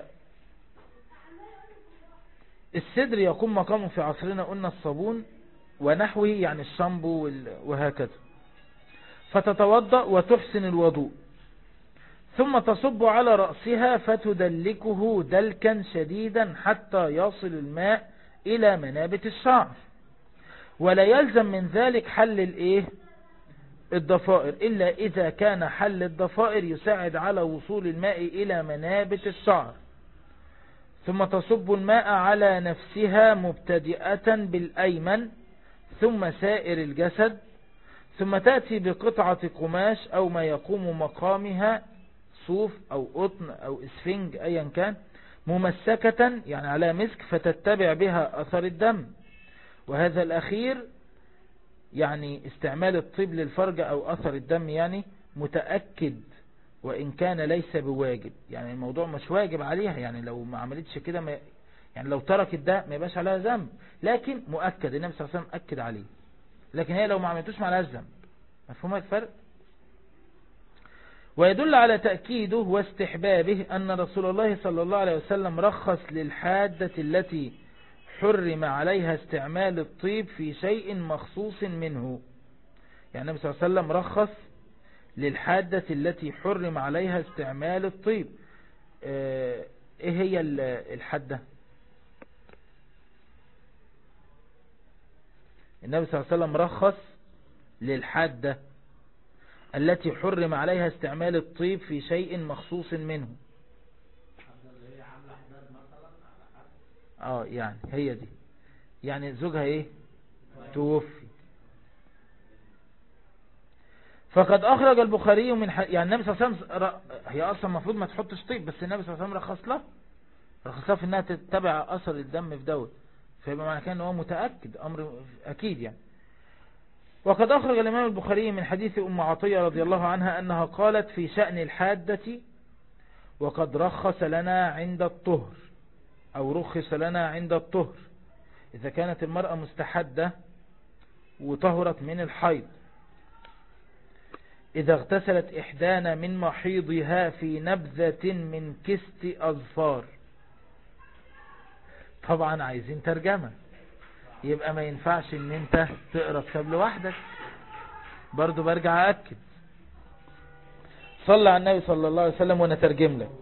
السدر يقوم مقامه في عصرنا قلنا الصابون ونحوه يعني الشامبو وهكذا فتتوضأ وتحسن الوضوء ثم تصب على رأسها فتدلكه دلكا شديدا حتى يصل الماء إلى منابت الشعر ولا يلزم من ذلك حل الايه الضفائر إلا إذا كان حل الضفائر يساعد على وصول الماء إلى منابت الشعر ثم تصب الماء على نفسها مبتدئة بالأيمن ثم سائر الجسد ثم تأتي بقطعة قماش أو ما يقوم مقامها صوف أو قطن أو اسفنج أيا كان ممسكة يعني على مسك فتتبع بها أثر الدم وهذا الأخير يعني استعمال الطيب للفرج أو أثر الدم يعني متأكد وإن كان ليس بواجب يعني الموضوع مش واجب عليها يعني لو ما عملتش كده ما يعني لو تركت ده ما يبقاش عليها ذنب لكن مؤكد النبي صلى الله عليه وسلم أكد عليه لكن هي لو ما عملتوش ما عليها ذنب مفهوم الفرق ويدل على تأكيده واستحبابه أن رسول الله صلى الله عليه وسلم رخص للحادة التي حرم عليها استعمال الطيب في شيء مخصوص منه يعني النبي صلى الله عليه وسلم رخص للحادة التي حرم عليها استعمال الطيب ايه هي الحادة النبي صلى الله عليه وسلم رخص للحادة التي حرم عليها استعمال الطيب في شيء مخصوص منه اه يعني هي دي يعني زوجها ايه توفي فقد اخرج البخاري من ح... يعني النبي صلى الله عليه وسلم ر... هي اصلا المفروض ما تحطش طيب بس النبي صلى الله عليه وسلم رخص لها رخص لها في انها تتبع اثر الدم في دوت فيبقى معنى كان هو متاكد امر اكيد يعني وقد أخرج الإمام البخاري من حديث أم عطية رضي الله عنها أنها قالت في شأن الحادة وقد رخص لنا عند الطهر أو رخص لنا عند الطهر إذا كانت المرأة مستحدة وطهرت من الحيض إذا اغتسلت إحدانا من محيضها في نبذة من كست أظفار طبعا عايزين ترجمة يبقى ما ينفعش ان انت تقرأ كتاب لوحدك برضو برجع أأكد صلى على النبي صلى الله عليه وسلم ونترجم لك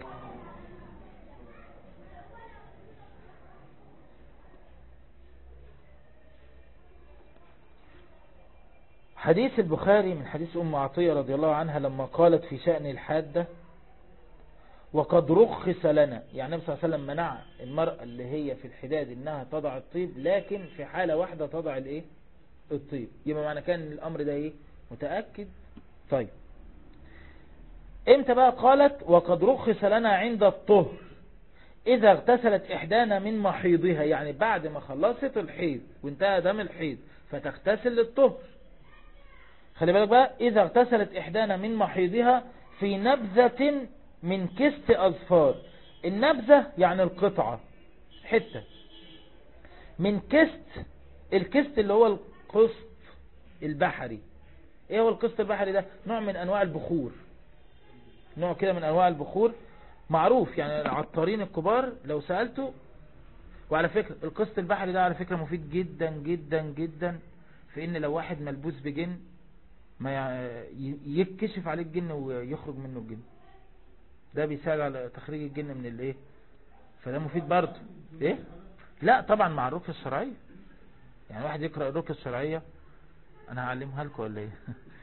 حديث البخاري من حديث أم عطية رضي الله عنها لما قالت في شأن الحادة وقد رخص لنا يعني النبي صلى الله عليه وسلم منع المرأة اللي هي في الحداد انها تضع الطيب لكن في حالة واحدة تضع الايه الطيب يبقى معنى كان الامر ده ايه متأكد طيب امتى بقى قالت وقد رخص لنا عند الطهر اذا اغتسلت احدانا من محيضها يعني بعد ما خلصت الحيض وانتهى دم الحيض فتغتسل للطهر خلي بالك بقى اذا اغتسلت احدانا من محيضها في نبذة من كست أظفار النبذة يعني القطعة حتة من كست الكست اللي هو القسط البحري ايه هو القسط البحري ده نوع من انواع البخور نوع كده من انواع البخور معروف يعني العطارين الكبار لو سألته وعلى فكرة القسط البحري ده على فكرة مفيد جدا جدا جدا في ان لو واحد ملبوس بجن ما يكشف عليه الجن ويخرج منه الجن ده بيساعد على تخريج الجن من الايه فده مفيد برضه ايه لا طبعا مع الركية الشرعية يعني واحد يقرأ الركية الشرعية انا هعلمها لكم ولا ايه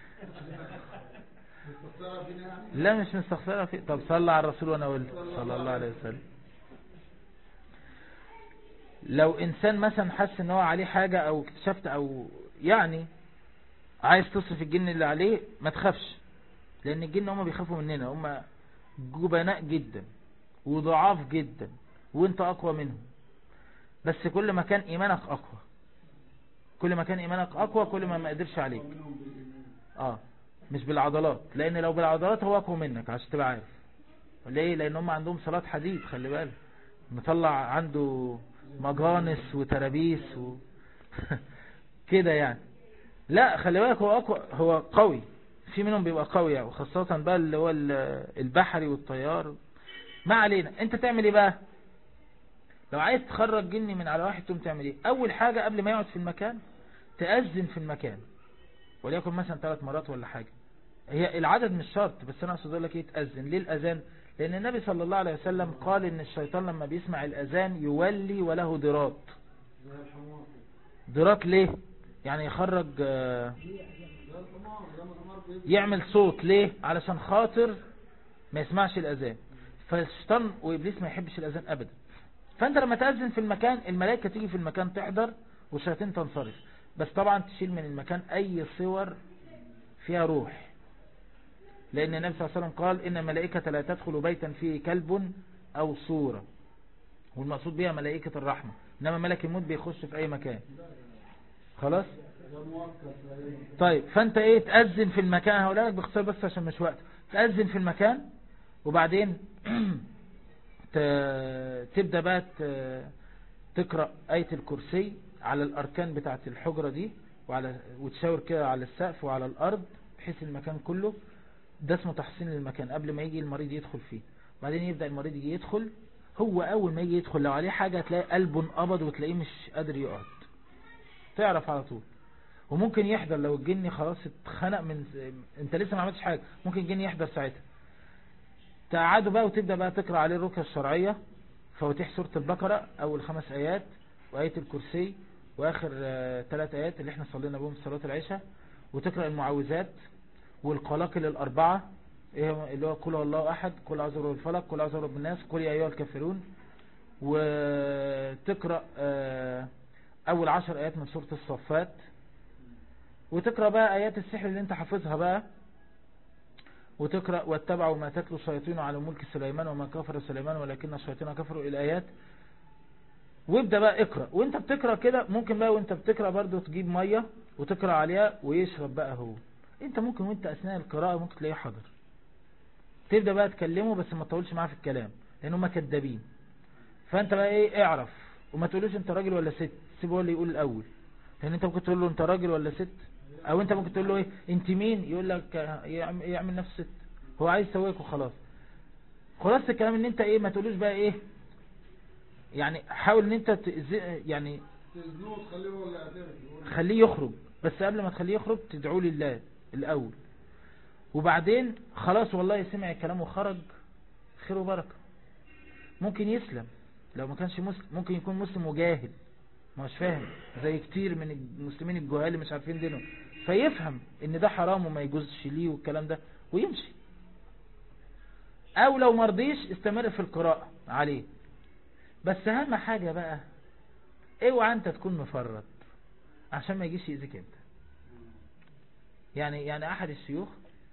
لا مش مستخسرة فيه طب صلى على الرسول وانا قلت صلى الله عليه وسلم لو انسان مثلا حس ان هو عليه حاجة او اكتشفت او يعني عايز تصرف الجن اللي عليه ما تخافش لان الجن هم بيخافوا مننا هم جبناء جدا وضعاف جدا وانت اقوى منهم بس كل ما كان ايمانك اقوى كل ما كان ايمانك اقوى كل ما ما قدرش عليك اه مش بالعضلات لان لو بالعضلات هو اقوى منك عشان تبقى عارف ليه لان هم عندهم صلاة حديد خلي بالك مطلع عنده مجانس وترابيس و... كده يعني لا خلي بالك هو أقوى هو قوي في منهم بيبقى قوي يعني وخاصة بقى اللي هو ال- البحري والطيار ما علينا انت تعمل ايه بقى لو عايز تخرج جني من على واحد تقوم تعمل ايه اول حاجة قبل ما يقعد في المكان تأذن في المكان وليكن مثلا ثلاث مرات ولا حاجة هي العدد مش شرط بس انا اقصد اقول لك ايه تأذن ليه الاذان لان النبي صلى الله عليه وسلم قال ان الشيطان لما بيسمع الاذان يولي وله ضراط ضراط ليه يعني يخرج آه، يعمل صوت ليه علشان خاطر ما يسمعش الاذان فالشيطان وابليس ما يحبش الاذان ابدا فانت لما تأذن في المكان الملائكة تيجي في المكان تحضر والشياطين تنصرف بس طبعا تشيل من المكان اي صور فيها روح لان النبي صلى الله عليه وسلم قال ان الملائكة لا تدخل بيتا فيه كلب او صورة والمقصود بها ملائكة الرحمة انما ملك الموت بيخش في اي مكان خلاص طيب فانت ايه تأذن في المكان هقول لك باختصار بس عشان مش وقت تأذن في المكان وبعدين ت- تبدأ بقى ت- تقرأ آية الكرسي على الأركان بتاعة الحجرة دي وعلى وتشاور كده على السقف وعلى الأرض بحيث المكان كله ده اسمه تحسين للمكان قبل ما يجي المريض يدخل فيه بعدين يبدأ المريض يجي يدخل هو أول ما يجي يدخل لو عليه حاجة هتلاقي قلبه انقبض وتلاقيه مش قادر يقعد تعرف على طول وممكن يحضر لو الجني خلاص اتخنق من انت لسه ما عملتش حاجة ممكن الجني يحضر ساعتها تقعدوا بقى وتبدأ بقى تقرأ عليه الركية الشرعية فواتيح سورة البقرة أول خمس آيات وآية الكرسي وآخر ثلاث آيات اللي احنا صلينا بهم صلاة العشاء وتقرأ المعوذات والقلاقل الأربعة إيه هم- اللي هو قل هو الله أحد قل أعوذ برب الفلق قل أعوذ برب الناس قل يا أيها الكافرون وتقرأ آه، أول عشر آيات من سورة الصفات وتقرأ بقى آيات السحر اللي انت حافظها بقى وتقرأ واتبعوا ما تتلو الشياطين على ملك سليمان وما كفر سليمان ولكن الشياطين كفروا الآيات وابدأ بقى اقرأ وانت بتقرأ كده ممكن بقى وانت بتقرأ برضو تجيب مية وتقرأ عليها ويشرب بقى هو انت ممكن وانت اثناء القراءة ممكن تلاقيه حاضر تبدأ بقى تكلمه بس ما تطولش معاه في الكلام لان هم كدابين فانت بقى ايه اعرف وما تقولوش انت راجل ولا ست سيبه هو اللي يقول الاول لان انت ممكن تقول له انت راجل ولا ست او انت ممكن تقول له ايه انت مين يقول لك اه، يعمل يعمل نفس ست هو عايز يسويك وخلاص خلاص الكلام ان انت ايه ما تقولوش بقى ايه يعني حاول ان انت تأذي- يعني تزنوه تخليه ولا يعترف يقول خليه يخرج بس قبل ما تخليه يخرج تدعو لله الأول وبعدين خلاص والله سمع الكلام وخرج خير وبركة ممكن يسلم لو ما كانش مسلم ممكن يكون مسلم وجاهل ما مش فاهم زي كتير من المسلمين الجهال اللي مش عارفين دينهم فيفهم ان ده حرام وما يجوزش ليه والكلام ده ويمشي او لو مرضيش استمر في القراءة عليه بس اهم حاجة بقى اوعى انت تكون مفرط عشان ما يجيش يأذيك انت يعني يعني احد الشيوخ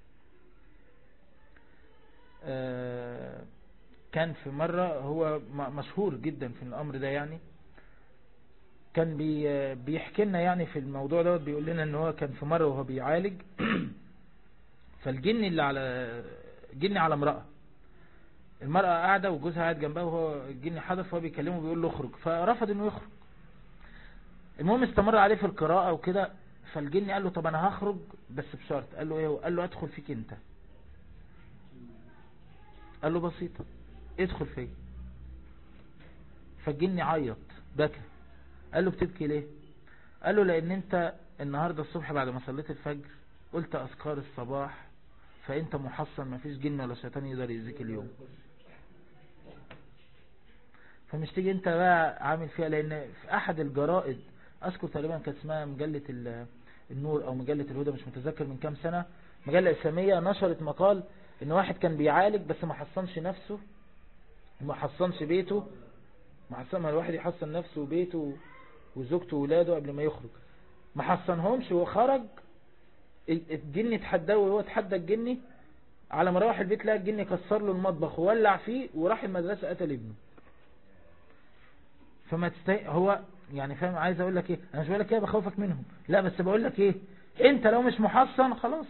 آه، كان في مرة هو م- مشهور جدا في الامر ده يعني كان بي بيحكي لنا يعني في الموضوع دوت بيقول لنا ان هو كان في مرة وهو بيعالج فالجن اللي على جن على امرأة المرأة قاعدة وجوزها قاعد جنبها وهو الجن حدث فهو بيكلمه بيقول له اخرج فرفض انه يخرج المهم استمر عليه في القراءة وكده فالجن قال له طب انا هخرج بس بشرط قال له ايه قال له ادخل فيك انت قال له بسيطة ادخل فيك فالجن عيط بكى قال له بتبكي ليه قال له لان انت النهاردة الصبح بعد ما صليت الفجر قلت اذكار الصباح فانت محصن ما فيش جن ولا شيطان يقدر يأذيك اليوم فمش تيجي انت بقى عامل فيها لان في احد الجرائد اذكر تقريبا كانت اسمها مجلة ال- النور او مجلة الهدى مش متذكر من كام سنة مجلة اسلامية نشرت مقال ان واحد كان بيعالج بس ما حصنش نفسه وما حصنش بيته ما حصن ما الواحد يحصن نفسه وبيته وزوجته وولاده قبل ما يخرج ما حصنهمش وخرج ال- الجن اتحداه وهو اتحدى الجني على ما روح البيت لقى الجن كسر له المطبخ وولع فيه وراح المدرسة قتل ابنه فما تستهي هو يعني فاهم عايز اقول لك ايه انا مش بقول لك ايه بخوفك منهم لا بس بقول لك ايه انت لو مش محصن خلاص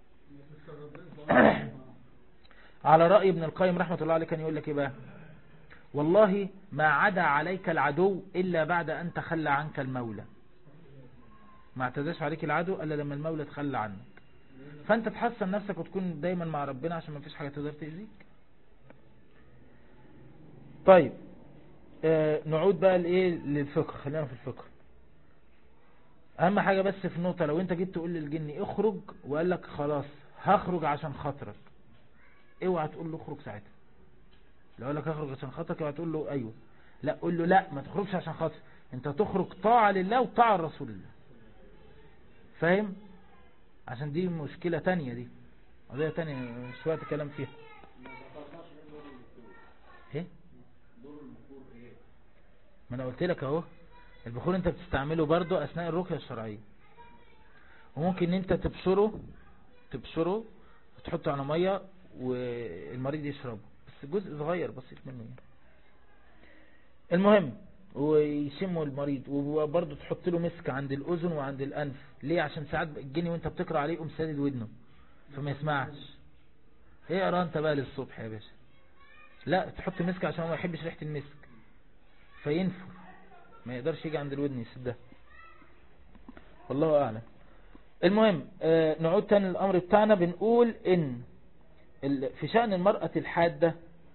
على رأي ابن القيم رحمة الله عليه كان يقول لك ايه بقى والله ما عدا عليك العدو إلا بعد أن تخلى عنك المولى ما اعتداش عليك العدو إلا لما المولى تخلى عنك فأنت تحسن نفسك وتكون دايما مع ربنا عشان ما فيش حاجة تقدر تأذيك طيب آه نعود بقى لإيه للفقه خلينا في الفقه أهم حاجة بس في النقطة لو أنت جيت تقول للجن اخرج وقال لك خلاص هخرج عشان خاطرك اوعى تقول له اخرج ساعتها لو قال لك اخرج عشان خاطرك اوعى تقول له ايوه لا قول له لا ما تخرجش عشان خاطر انت تخرج طاعة لله وطاعة لرسول الله فاهم عشان دي مشكلة تانية دي قضية تانية مش وقت كلام فيها ايه ما انا قلت لك اهو البخور انت بتستعمله برضو اثناء الرقية الشرعية وممكن انت تبشره تبشره وتحطه على مية والمريض يشربه بس جزء صغير بسيط منه يعني. المهم ويشمه المريض وبرضه تحط له مسك عند الأذن وعند الأنف ليه عشان ساعات الجني وانت بتقرأ عليه يقوم سادد ودنه فما يسمعش ايه اقرا انت بقى للصبح يا باشا لا تحط مسك عشان هو ما يحبش ريحة المسك فينفر ما يقدرش يجي عند الودن يسدها والله اعلم المهم آه نعود تاني للامر بتاعنا بنقول ان في شأن المرأة الحادة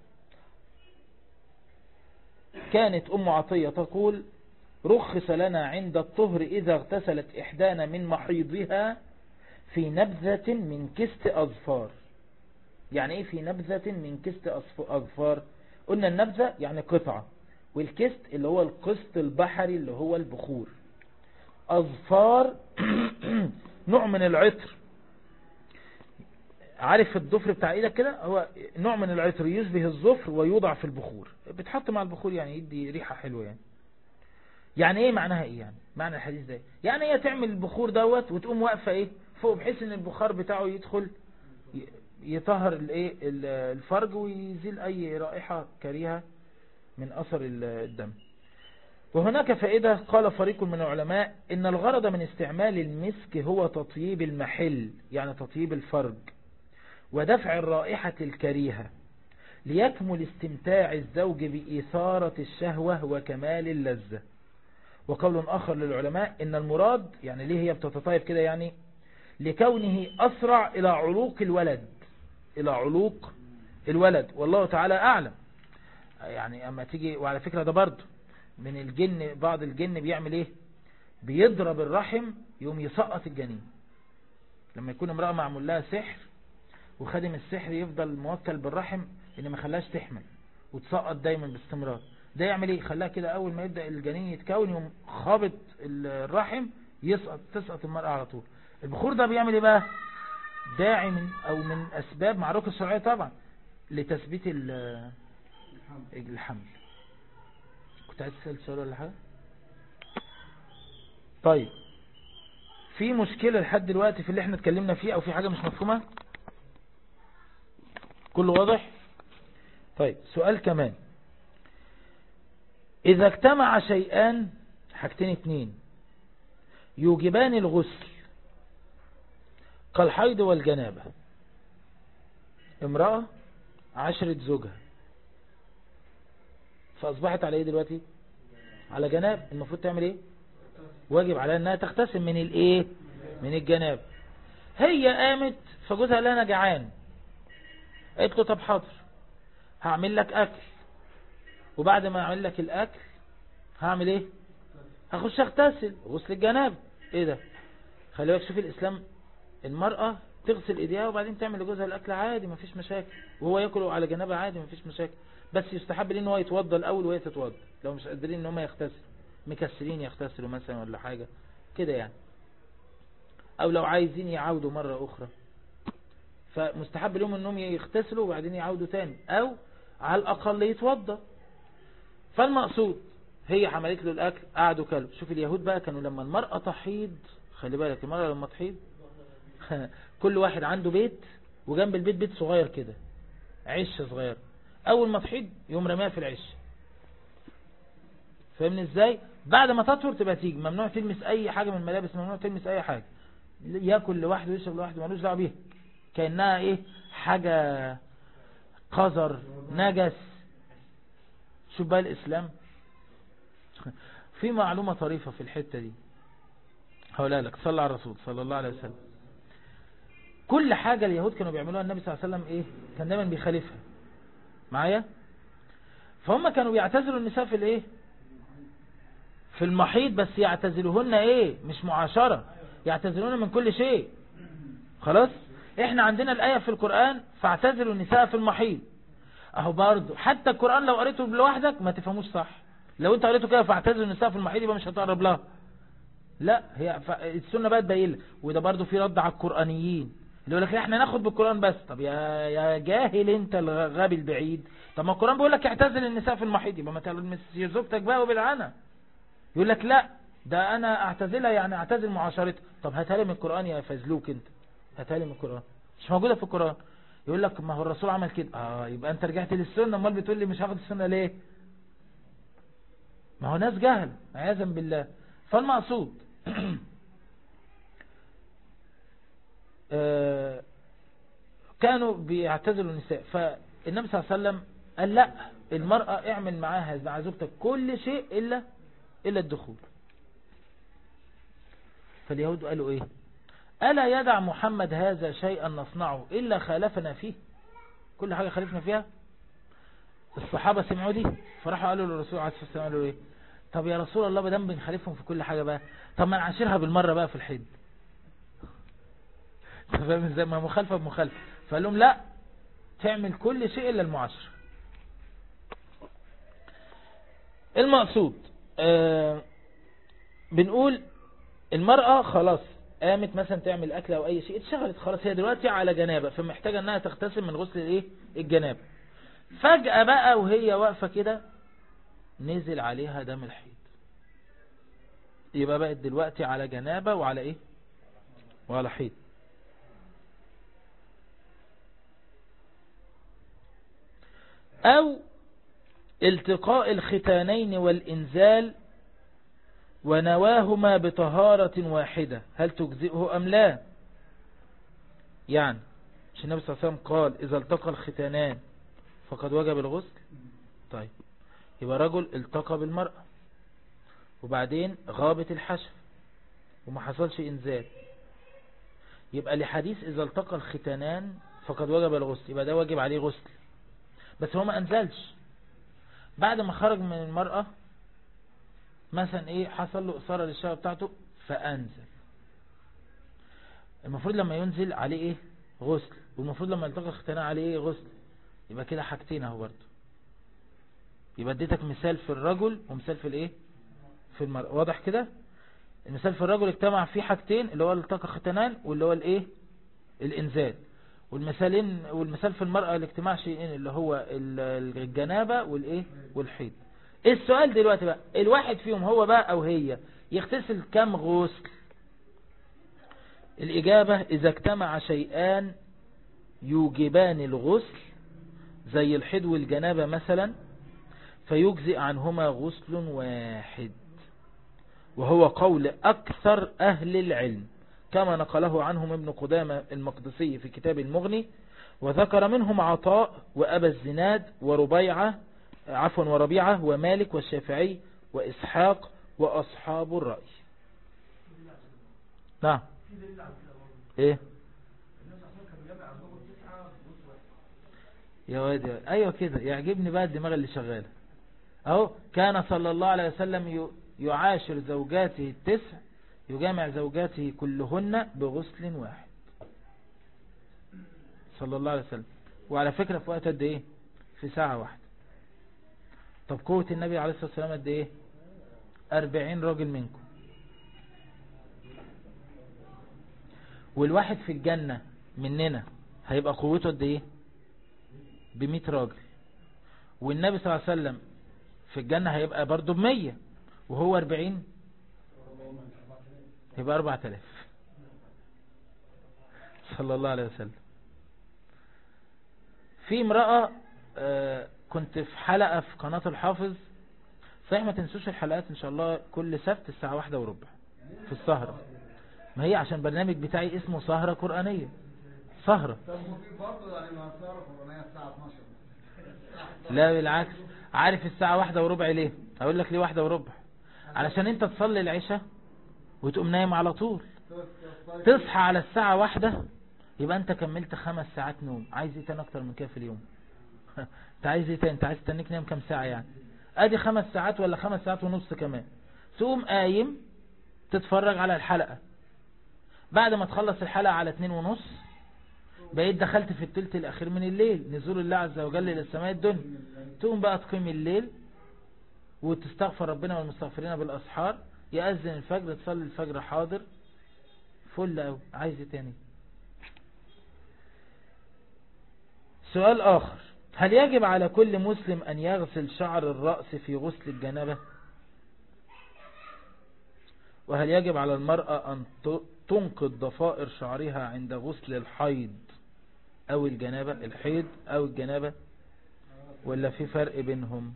كانت أم عطية تقول رخص لنا عند الطهر إذا اغتسلت إحدانا من محيضها في نبذة من كست أظفار يعني إيه في نبذة من كست أظفار قلنا النبذة يعني قطعة والكست اللي هو القسط البحري اللي هو البخور أظفار نوع من العطر عارف الضفر بتاع ايدك كده هو نوع من العطر يشبه الظفر ويوضع في البخور بتحط مع البخور يعني يدي ريحة حلوة يعني يعني ايه معناها ايه يعني معنى الحديث ده يعني هي تعمل البخور دوت وتقوم واقفة ايه فوق بحيث ان البخار بتاعه يدخل يطهر الايه الفرج ويزيل اي رائحة كريهة من اثر الدم وهناك فائدة قال فريق من العلماء ان الغرض من استعمال المسك هو تطييب المحل يعني تطييب الفرج ودفع الرائحة الكريهة ليكمل استمتاع الزوج بإثارة الشهوة وكمال اللذة وقول آخر للعلماء إن المراد يعني ليه هي بتتطيب كده يعني لكونه أسرع إلى علوق الولد إلى علوق الولد والله تعالى أعلم يعني أما تيجي وعلى فكرة ده برضه من الجن بعض الجن بيعمل إيه بيضرب الرحم يوم يسقط الجنين لما يكون امرأة معمول لها سحر وخادم السحر يفضل موكل بالرحم ان ما خلاش تحمل وتسقط دايما باستمرار ده يعمل ايه خلاها كده اول ما يبدأ الجنين يتكون يوم خابط الرحم يسقط تسقط المرأة على طول البخور ده بيعمل ايه بقى داعي من او من اسباب معروفة الشرعية طبعا لتثبيت الحمل كنت عايز تسأل سؤال ولا حاجة طيب في مشكلة لحد دلوقتي في اللي احنا اتكلمنا فيه او في حاجة مش مفهومة كله واضح طيب سؤال كمان إذا اجتمع شيئان حاجتين اتنين يوجبان الغسل كالحيض والجنابة امرأة عشرة زوجها فأصبحت على ايه دلوقتي على جناب المفروض تعمل ايه واجب عليها انها تغتسل من الايه من الجناب هي قامت فجوزها قال لها انا جعان قلت له طب حاضر هعمل لك اكل وبعد ما اعمل لك الاكل هعمل ايه هخش اغتسل غسل الجناب ايه ده خلي بالك شوف الاسلام المرأة تغسل ايديها وبعدين تعمل لجوزها الاكل عادي مفيش مشاكل وهو ياكل على جنابه عادي مفيش مشاكل بس يستحب ليه ان هو يتوضى الاول وهي تتوضى لو مش قادرين ان هم يغتسلوا مكسرين يغتسلوا مثلا ولا حاجة كده يعني او لو عايزين يعودوا مرة اخرى فمستحب لهم انهم يغتسلوا وبعدين يعودوا تاني او على الاقل يتوضى فالمقصود هي حملت له الاكل قعدوا كلوا شوف اليهود بقى كانوا لما المرأة تحيض خلي بالك المرأة لما تحيض كل واحد عنده بيت وجنب البيت بيت صغير كده عش صغير اول ما تحيض يوم رميها في العش فاهمني ازاي بعد ما تطهر تبقى تيجي ممنوع تلمس اي حاجة من الملابس ممنوع تلمس اي حاجة ياكل لوحده ويشرب لوحده ملوش دعوه بيها كانها ايه حاجة قذر نجس شوف بقى الاسلام في معلومة طريفة في الحتة دي هقولها لك صلى على الرسول صلى الله عليه وسلم كل حاجة اليهود كانوا بيعملوها النبي صلى الله عليه وسلم ايه كان دايما بيخالفها معايا فهم كانوا بيعتزلوا النساء في الايه في المحيط بس يعتزلوهن ايه مش معاشرة يعتزلون من كل شيء خلاص احنا عندنا الآية في القرآن فاعتزلوا النساء في المحيط اهو برضو حتى القرآن لو قريته لوحدك ما تفهموش صح لو انت قريته كده فاعتزلوا النساء في المحيط يبقى مش هتقرب لها لا هي ف... السنة بقى تبين وده برضو في رد على القرآنيين اللي يقول لك احنا ناخد بالقرآن بس طب يا يا جاهل انت الغبي البعيد طب ما القرآن بيقول لك اعتزل النساء في المحيط يبقى ما تلمس زوجتك بقى وبالعنى يقول لك لا ده انا اعتزلها يعني اعتزل معاشرتها طب هاتها لي من القرآن يا فزلوك انت هاتها لي من القرآن مش موجودة في القرآن يقول لك ما هو الرسول عمل كده اه يبقى انت رجعت للسنة امال بتقول لي مش هاخد السنة ليه ما هو ناس جهل عياذا بالله فالمقصود آه كانوا بيعتزلوا النساء فالنبي صلى الله عليه وسلم قال لا المرأة اعمل معاها مع زوجتك كل شيء إلا إلا الدخول فاليهود قالوا ايه ألا يدع محمد هذا شيئا نصنعه إلا خالفنا فيه كل حاجة خالفنا فيها الصحابة سمعوا دي فراحوا قالوا للرسول عليه الصلاة والسلام قالوا ايه طب يا رسول الله بدم بنخالفهم في كل حاجة بقى طب ما نعاشرها بالمرة بقى في الحد فاهم ازاي ما مخالفة بمخالفة فقال لهم لا تعمل كل شيء إلا المعاشرة المقصود آه بنقول المرأة خلاص قامت مثلا تعمل أكل أو أي شيء اتشغلت خلاص هي دلوقتي على جنابة فمحتاجة أنها تغتسل من غسل الايه الجنابة فجأة بقى وهي واقفة كده نزل عليها دم الحيض يبقى بقت دلوقتي على جنابة وعلى ايه وعلى حيض او التقاء الختانين والانزال ونواهما بطهارة واحدة هل تجزئه ام لا يعني مش النبي صلى الله عليه وسلم قال اذا التقى الختانان فقد وجب الغسل طيب يبقى رجل التقى بالمرأة وبعدين غابت الحشف وما حصلش انزال يبقى لحديث اذا التقى الختانان فقد وجب الغسل يبقى ده واجب عليه غسل بس هو ما انزلش بعد ما خرج من المرأة مثلا ايه حصل له اثارة للشهوة بتاعته فانزل المفروض لما ينزل عليه ايه غسل والمفروض لما يلتقى الختانان عليه ايه غسل يبقى كده حاجتين اهو برضه يبقى اديتك مثال في الرجل ومثال في الايه في المرأة واضح كده المثال في الرجل اجتمع فيه حاجتين اللي هو التقى ختنان واللي هو الايه الانزال والمثالين والمثال في المرأة الاجتماع شيئين اللي هو الجنابة والايه والحيض السؤال دلوقتي بقى الواحد فيهم هو بقى او هي يغتسل كم غسل الاجابة اذا اجتمع شيئان يوجبان الغسل زي الحيض والجنابة مثلا فيجزئ عنهما غسل واحد وهو قول أكثر أهل العلم كما نقله عنهم ابن قدامة المقدسي في كتاب المغني وذكر منهم عطاء وأبا الزناد وربيعة عفوا وربيعة ومالك والشافعي وإسحاق وأصحاب الرأي نعم ايه يا واد يا ايوه كده يعجبني بقى الدماغ اللي شغاله اهو كان صلى الله عليه وسلم يعاشر زوجاته التسع يجامع زوجاته كلهن بغسل واحد صلى الله عليه وسلم وعلى فكرة في وقت قد ايه في ساعة واحدة طب قوة النبي عليه الصلاة والسلام قد ايه اربعين راجل منكم والواحد في الجنة مننا هيبقى قوته قد ايه بمئة راجل والنبي صلى الله عليه وسلم في الجنة هيبقى برضه بمية وهو اربعين يبقى اربعة الاف صلى الله عليه وسلم في امرأة آه، كنت في حلقة في قناة الحافظ صحيح ما تنسوش الحلقات ان شاء الله كل سبت الساعة واحدة وربع في السهرة ما هي عشان برنامج بتاعي اسمه سهرة قرآنية سهرة طب وفي برضه يعني ما صار قرآنية الساعة 12 لا بالعكس عارف الساعة واحدة وربع ليه اقول لك ليه واحدة وربع علشان انت تصلي العشاء وتقوم نايم على طول تصحى على الساعة واحدة يبقى انت كملت خمس ساعات نوم عايز ايه تاني اكتر من كده في اليوم انت عايز ايه تاني انت عايز تنك نايم كام ساعة يعني ادي خمس ساعات ولا خمس ساعات ونص كمان تقوم قايم تتفرج على الحلقة بعد ما تخلص الحلقة على اتنين ونص بقيت دخلت في التلت الاخير من الليل نزول الله عز وجل الى السماء الدنيا تقوم بقى تقيم الليل وتستغفر ربنا والمستغفرين بالاسحار يأذن الفجر تصلي الفجر حاضر فل أوي عايز إيه تاني سؤال آخر هل يجب على كل مسلم أن يغسل شعر الرأس في غسل الجنابة وهل يجب على المرأة أن ت- تنقض ضفائر شعرها عند غسل الحيض أو الجنابة الحيض أو الجنابة ولا في فرق بينهم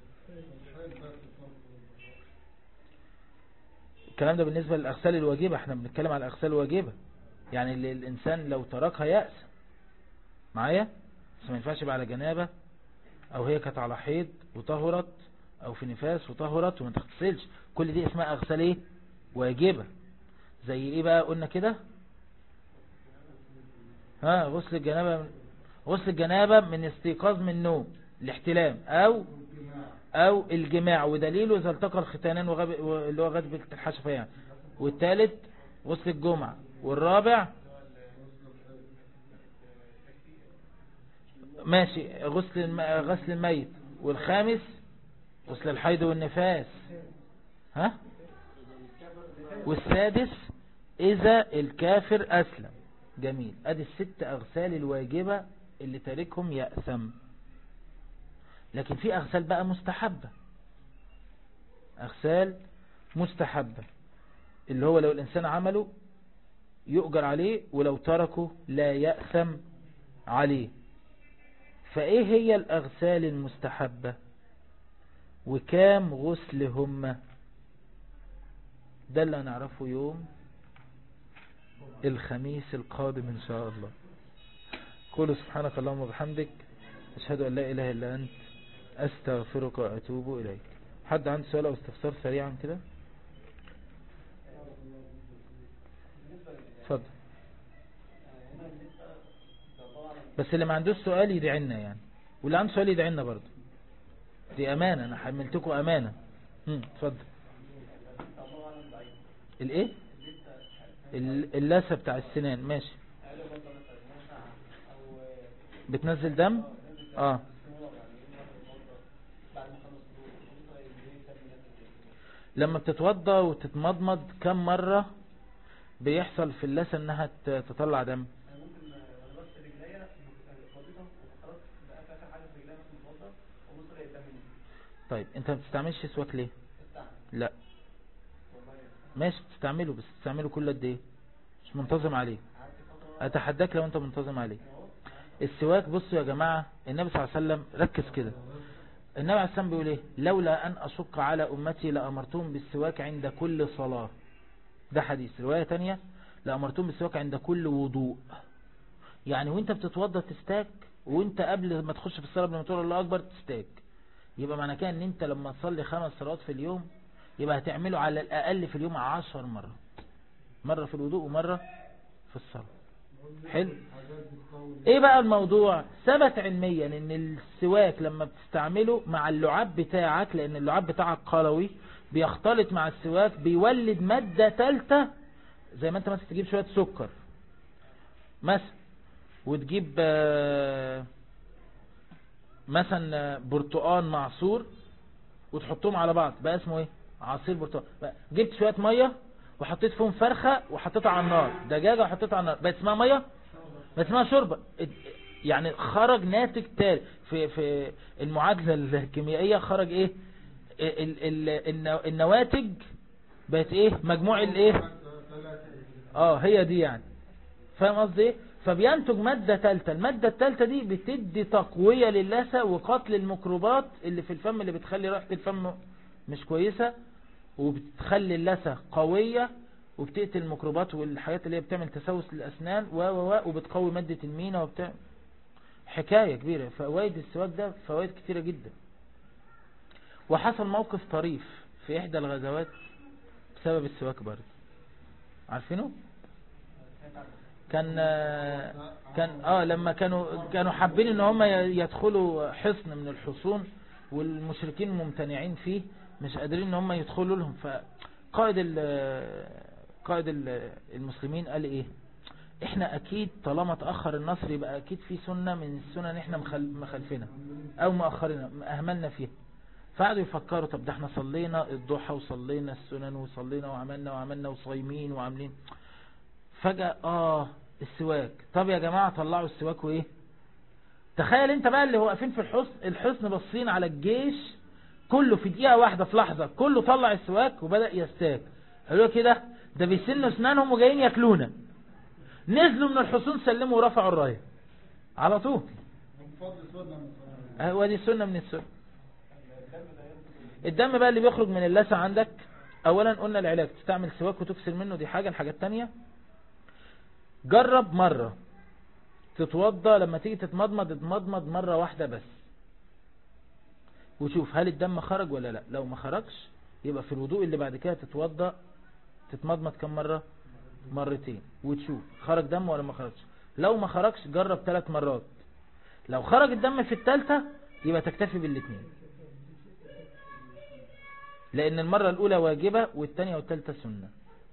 الكلام ده بالنسبة للأغسال الواجبة احنا بنتكلم على الأغسال الواجبة يعني اللي الإنسان لو تركها يأس معايا بس ما ينفعش يبقى على جنابة أو هي كانت على حيض وطهرت أو في نفاس وطهرت وما تغتسلش كل دي اسمها أغسال ايه واجبة زي ايه بقى قلنا كده ها غسل الجنابة غسل الجنابة من استيقاظ من النوم الاحتلام أو او الجماع ودليله اذا التقى الختانان وغب... اللي هو غسل الحشفة يعني والثالث غسل الجمعة والرابع ماشي غسل الم... غسل الميت والخامس غسل الحيض والنفاس ها والسادس اذا الكافر اسلم جميل ادي الست اغسال الواجبة اللي تاركهم يأثم لكن في أغسال بقى مستحبة أغسال مستحبة اللي هو لو الإنسان عمله يؤجر عليه ولو تركه لا يأثم عليه فإيه هي الأغسال المستحبة وكام غسل هم ده اللي هنعرفه يوم الخميس القادم إن شاء الله قولوا سبحانك اللهم وبحمدك أشهد أن لا إله إلا أنت أستغفرك وأتوب إليك حد عنده سؤال أو استفسار سريعا كده اتفضل بس اللي ما عندوش سؤال يدعي لنا يعني واللي عنده سؤال يدعي لنا برضه دي أمانة أنا حملتكم أمانة هم، اتفضل الايه ال- اللثة بتاع السنان ماشي بتنزل دم اه لما بتتوضى وتتمضمض كم مرة بيحصل في اللثة انها ت- تطلع دم طيب انت ما بتستعملش سواك ليه لا ماشي بتستعمله بس بتستعمله كل قد ايه مش منتظم عليه اتحداك لو انت منتظم عليه السواك بصوا يا جماعة النبي صلى الله عليه وسلم ركز كده النبي عليه السلام بيقول ايه لولا ان اشق على امتي لامرتهم بالسواك عند كل صلاة ده حديث رواية تانية لامرتهم بالسواك عند كل وضوء يعني وانت بتتوضى تستاك وانت قبل ما تخش في الصلاة قبل ما تقول الله اكبر تستاك يبقى معنى كده ان انت لما تصلي خمس صلوات في اليوم يبقى هتعمله على الاقل في اليوم عشر مرة مرة في الوضوء ومرة في الصلاة حلو ايه بقى الموضوع ثبت علميا ان السواك لما بتستعمله مع اللعاب بتاعك لان اللعاب بتاعك قلوي بيختلط مع السواك بيولد مادة تالتة زي ما انت مثلا تجيب شوية سكر مثلا وتجيب آه، مثلا آه، برتقان معصور وتحطهم على بعض بقى اسمه ايه عصير برتقال بقى جبت شوية مية وحطيت فيهم فرخة وحطيتها على النار دجاجة وحطيتها على النار بقت اسمها مية بقت اسمها شوربة يعني خرج ناتج تالي في في المعادلة الكيميائية خرج ايه ال ال النو- النواتج بقت ايه مجموع الايه اه هي دي يعني فاهم قصدي ايه فبينتج مادة ثالثة المادة الثالثة دي بتدي تقوية للثة وقتل الميكروبات اللي في الفم اللي بتخلي ريحة الفم مش كويسة وبتخلي اللثة قوية وبتقتل الميكروبات والحاجات اللي هي بتعمل تسوس للأسنان و و و وبتقوي مادة المينا وبتعمل حكاية كبيرة فوائد السواك ده فوائد كتيرة جدا وحصل موقف طريف في إحدى الغزوات بسبب السواك برضه عارفينه كان كان اه لما كانوا كانوا حابين ان هم يدخلوا حصن من الحصون والمشركين ممتنعين فيه مش قادرين ان هم يدخلوا لهم فقائد ال قائد ال المسلمين قال ايه احنا اكيد طالما تأخر النصر يبقى اكيد في سنة من السنن احنا مخالفينها او مأخرنا اهملنا فيها فقعدوا يفكروا طب ده احنا صلينا الضحى وصلينا السنن وصلينا وعملنا وعملنا وصايمين وعاملين فجأة اه السواك طب يا جماعة طلعوا السواك وايه تخيل انت بقى اللي هو واقفين في الحصن الحصن باصين على الجيش كله في دقيقة واحدة في لحظة كله طلع السواك وبدأ يستاك قالوا كده ده بيسنوا اسنانهم وجايين ياكلونا نزلوا من الحصون سلموا ورفعوا الراية على طول هو دي سنة من السنة الدم بقى اللي بيخرج من اللثة عندك اولا قلنا العلاج تستعمل سواك وتكسر منه دي حاجة الحاجة التانية جرب مرة تتوضى لما تيجي تتمضمض تتمضمض مرة واحدة بس وشوف هل الدم خرج ولا لا لو ما خرجش يبقى في الوضوء اللي بعد كده تتوضى تتمضمض كم مرة مرتين وتشوف خرج دم ولا ما خرجش لو ما خرجش جرب ثلاث مرات لو خرج الدم في الثالثة يبقى تكتفي بالاثنين لان المرة الاولى واجبة والثانية والثالثة سنة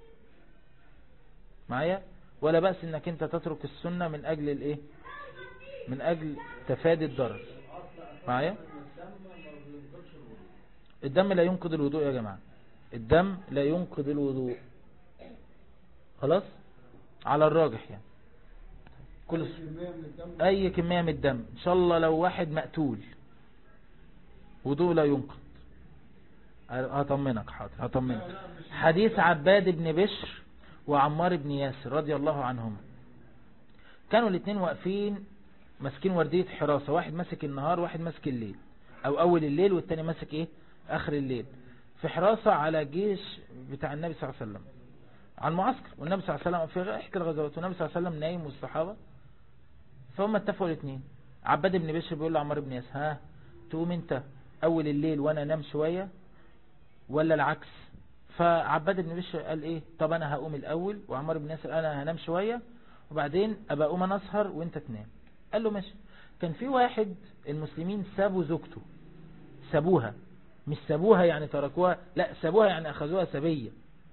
معايا ولا بأس انك انت تترك السنة من اجل الايه من اجل تفادي الضرر معايا الدم لا ينقض الوضوء يا جماعة الدم لا ينقض الوضوء خلاص على الراجح يعني كل اي كمية من الدم ان شاء الله لو واحد مقتول وضوء لا ينقض هطمنك حاضر هطمنك حديث عباد بن بشر وعمار بن ياسر رضي الله عنهم كانوا الاثنين واقفين ماسكين وردية حراسة واحد ماسك النهار واحد ماسك الليل او اول الليل والتاني ماسك ايه اخر الليل في حراسة على جيش بتاع النبي صلى الله عليه وسلم على المعسكر والنبي صلى الله عليه وسلم في احكي الغزوات والنبي صلى الله عليه وسلم نايم والصحابة فهم اتفقوا الاثنين عباد بن بشر بيقول لعمار بن ياسر ها تقوم انت اول الليل وانا انام شوية ولا العكس فعباد بن بشر قال ايه طب انا هقوم الاول وعمار بن ياسر انا هنام شوية وبعدين ابقى اقوم انا اسهر وانت تنام قال له ماشي كان في واحد المسلمين سابوا زوجته سابوها مش سابوها يعني تركوها لا سابوها يعني اخذوها سبية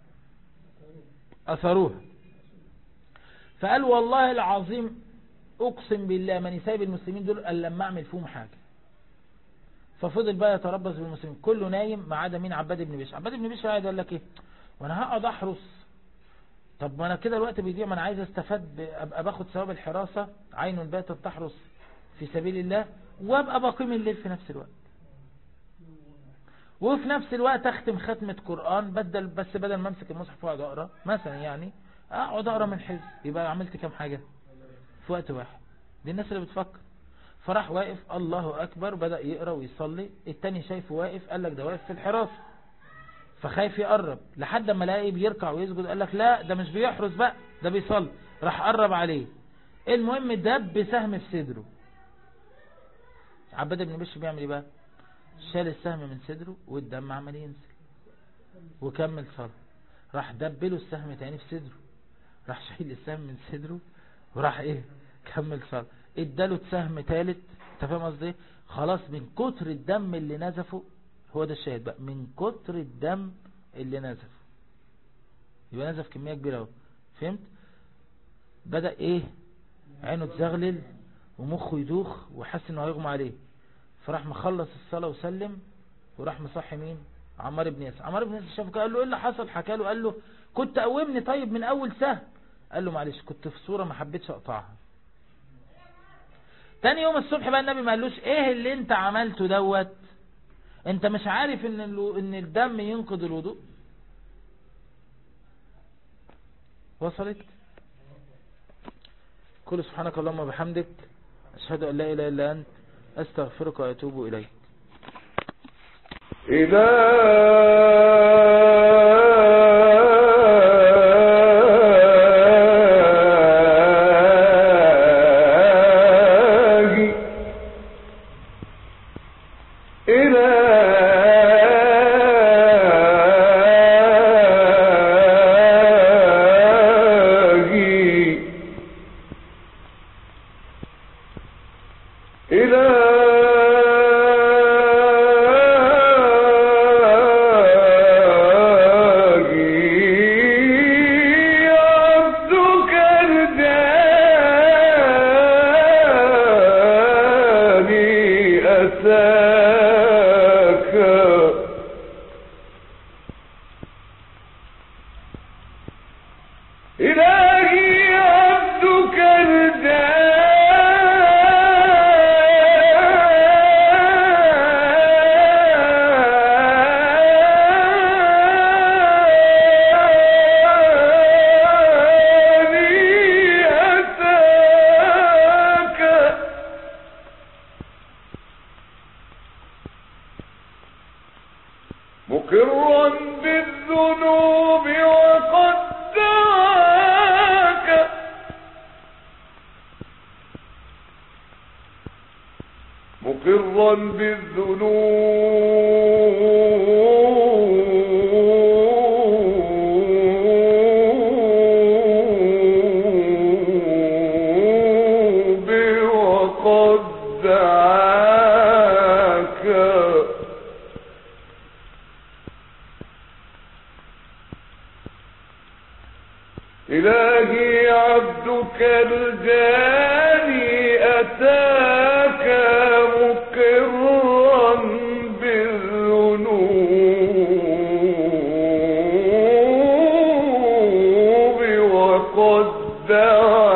اثروها فقال والله العظيم اقسم بالله ماني سايب المسلمين دول الا لما اعمل فيهم حاجة ففضل بقى يتربص بالمسلمين كله نايم ما عدا مين عباد بن بشر عباد بن بشر قاعد قال لك ايه وانا هقعد احرس طب ما انا كده الوقت بيضيع ما انا عايز استفاد ابقى باخد ثواب الحراسة عين باتت تحرس في سبيل الله وابقى بقيم الليل في نفس الوقت وفي نفس الوقت اختم ختمة قرآن بدل بس بدل ما امسك المصحف واقعد اقرا مثلا يعني اقعد اقرا من حزب يبقى عملت كام حاجة في وقت واحد دي الناس اللي بتفكر فراح واقف الله اكبر بدأ يقرا ويصلي التاني شايفه واقف قال لك ده واقف في الحراسة فخايف يقرب لحد ما لاقي بيركع ويسجد قال لك لا ده مش بيحرس بقى ده بيصلي راح قرب عليه المهم دب سهم في صدره عباد بن بشر بيعمل ايه بقى شال السهم من صدره والدم عمال ينزل وكمل صلاة راح دبله السهم تاني في صدره راح شايل السهم من صدره وراح ايه كمل صلاة اداله سهم ثالث انت فاهم قصدي خلاص من كتر الدم اللي نزفه هو ده الشاهد بقى من كتر الدم اللي نزف يبقى نزف كمية كبيرة اهو فهمت بدأ ايه عينه تزغلل ومخه يدوخ وحس انه هيغمى عليه فراح مخلص الصلاة وسلم وراح مصحي مين عمار بن ياسر عمار بن ياسر شافه قال له ايه اللي حصل حكى له قال له كنت قومني طيب من اول سهم قال له معلش كنت في صورة ما حبيتش اقطعها تاني يوم الصبح بقى النبي ما قالوش ايه اللي انت عملته دوت انت مش عارف ان ان الدم ينقض الوضوء وصلت كل سبحانك اللهم وبحمدك أشهد أن لا إله إلا أنت أستغفرك وأتوب إليك إلهي إلهي إلهي عبدك الجاني أتاك إلهي عبدك الجاني أتاك مقرا بالذنوب وقد دعاك مقرا بالذنوب وقد دعاك إلهي عبدك الجاني أتاك مقرا بالذنوب وقد دعاك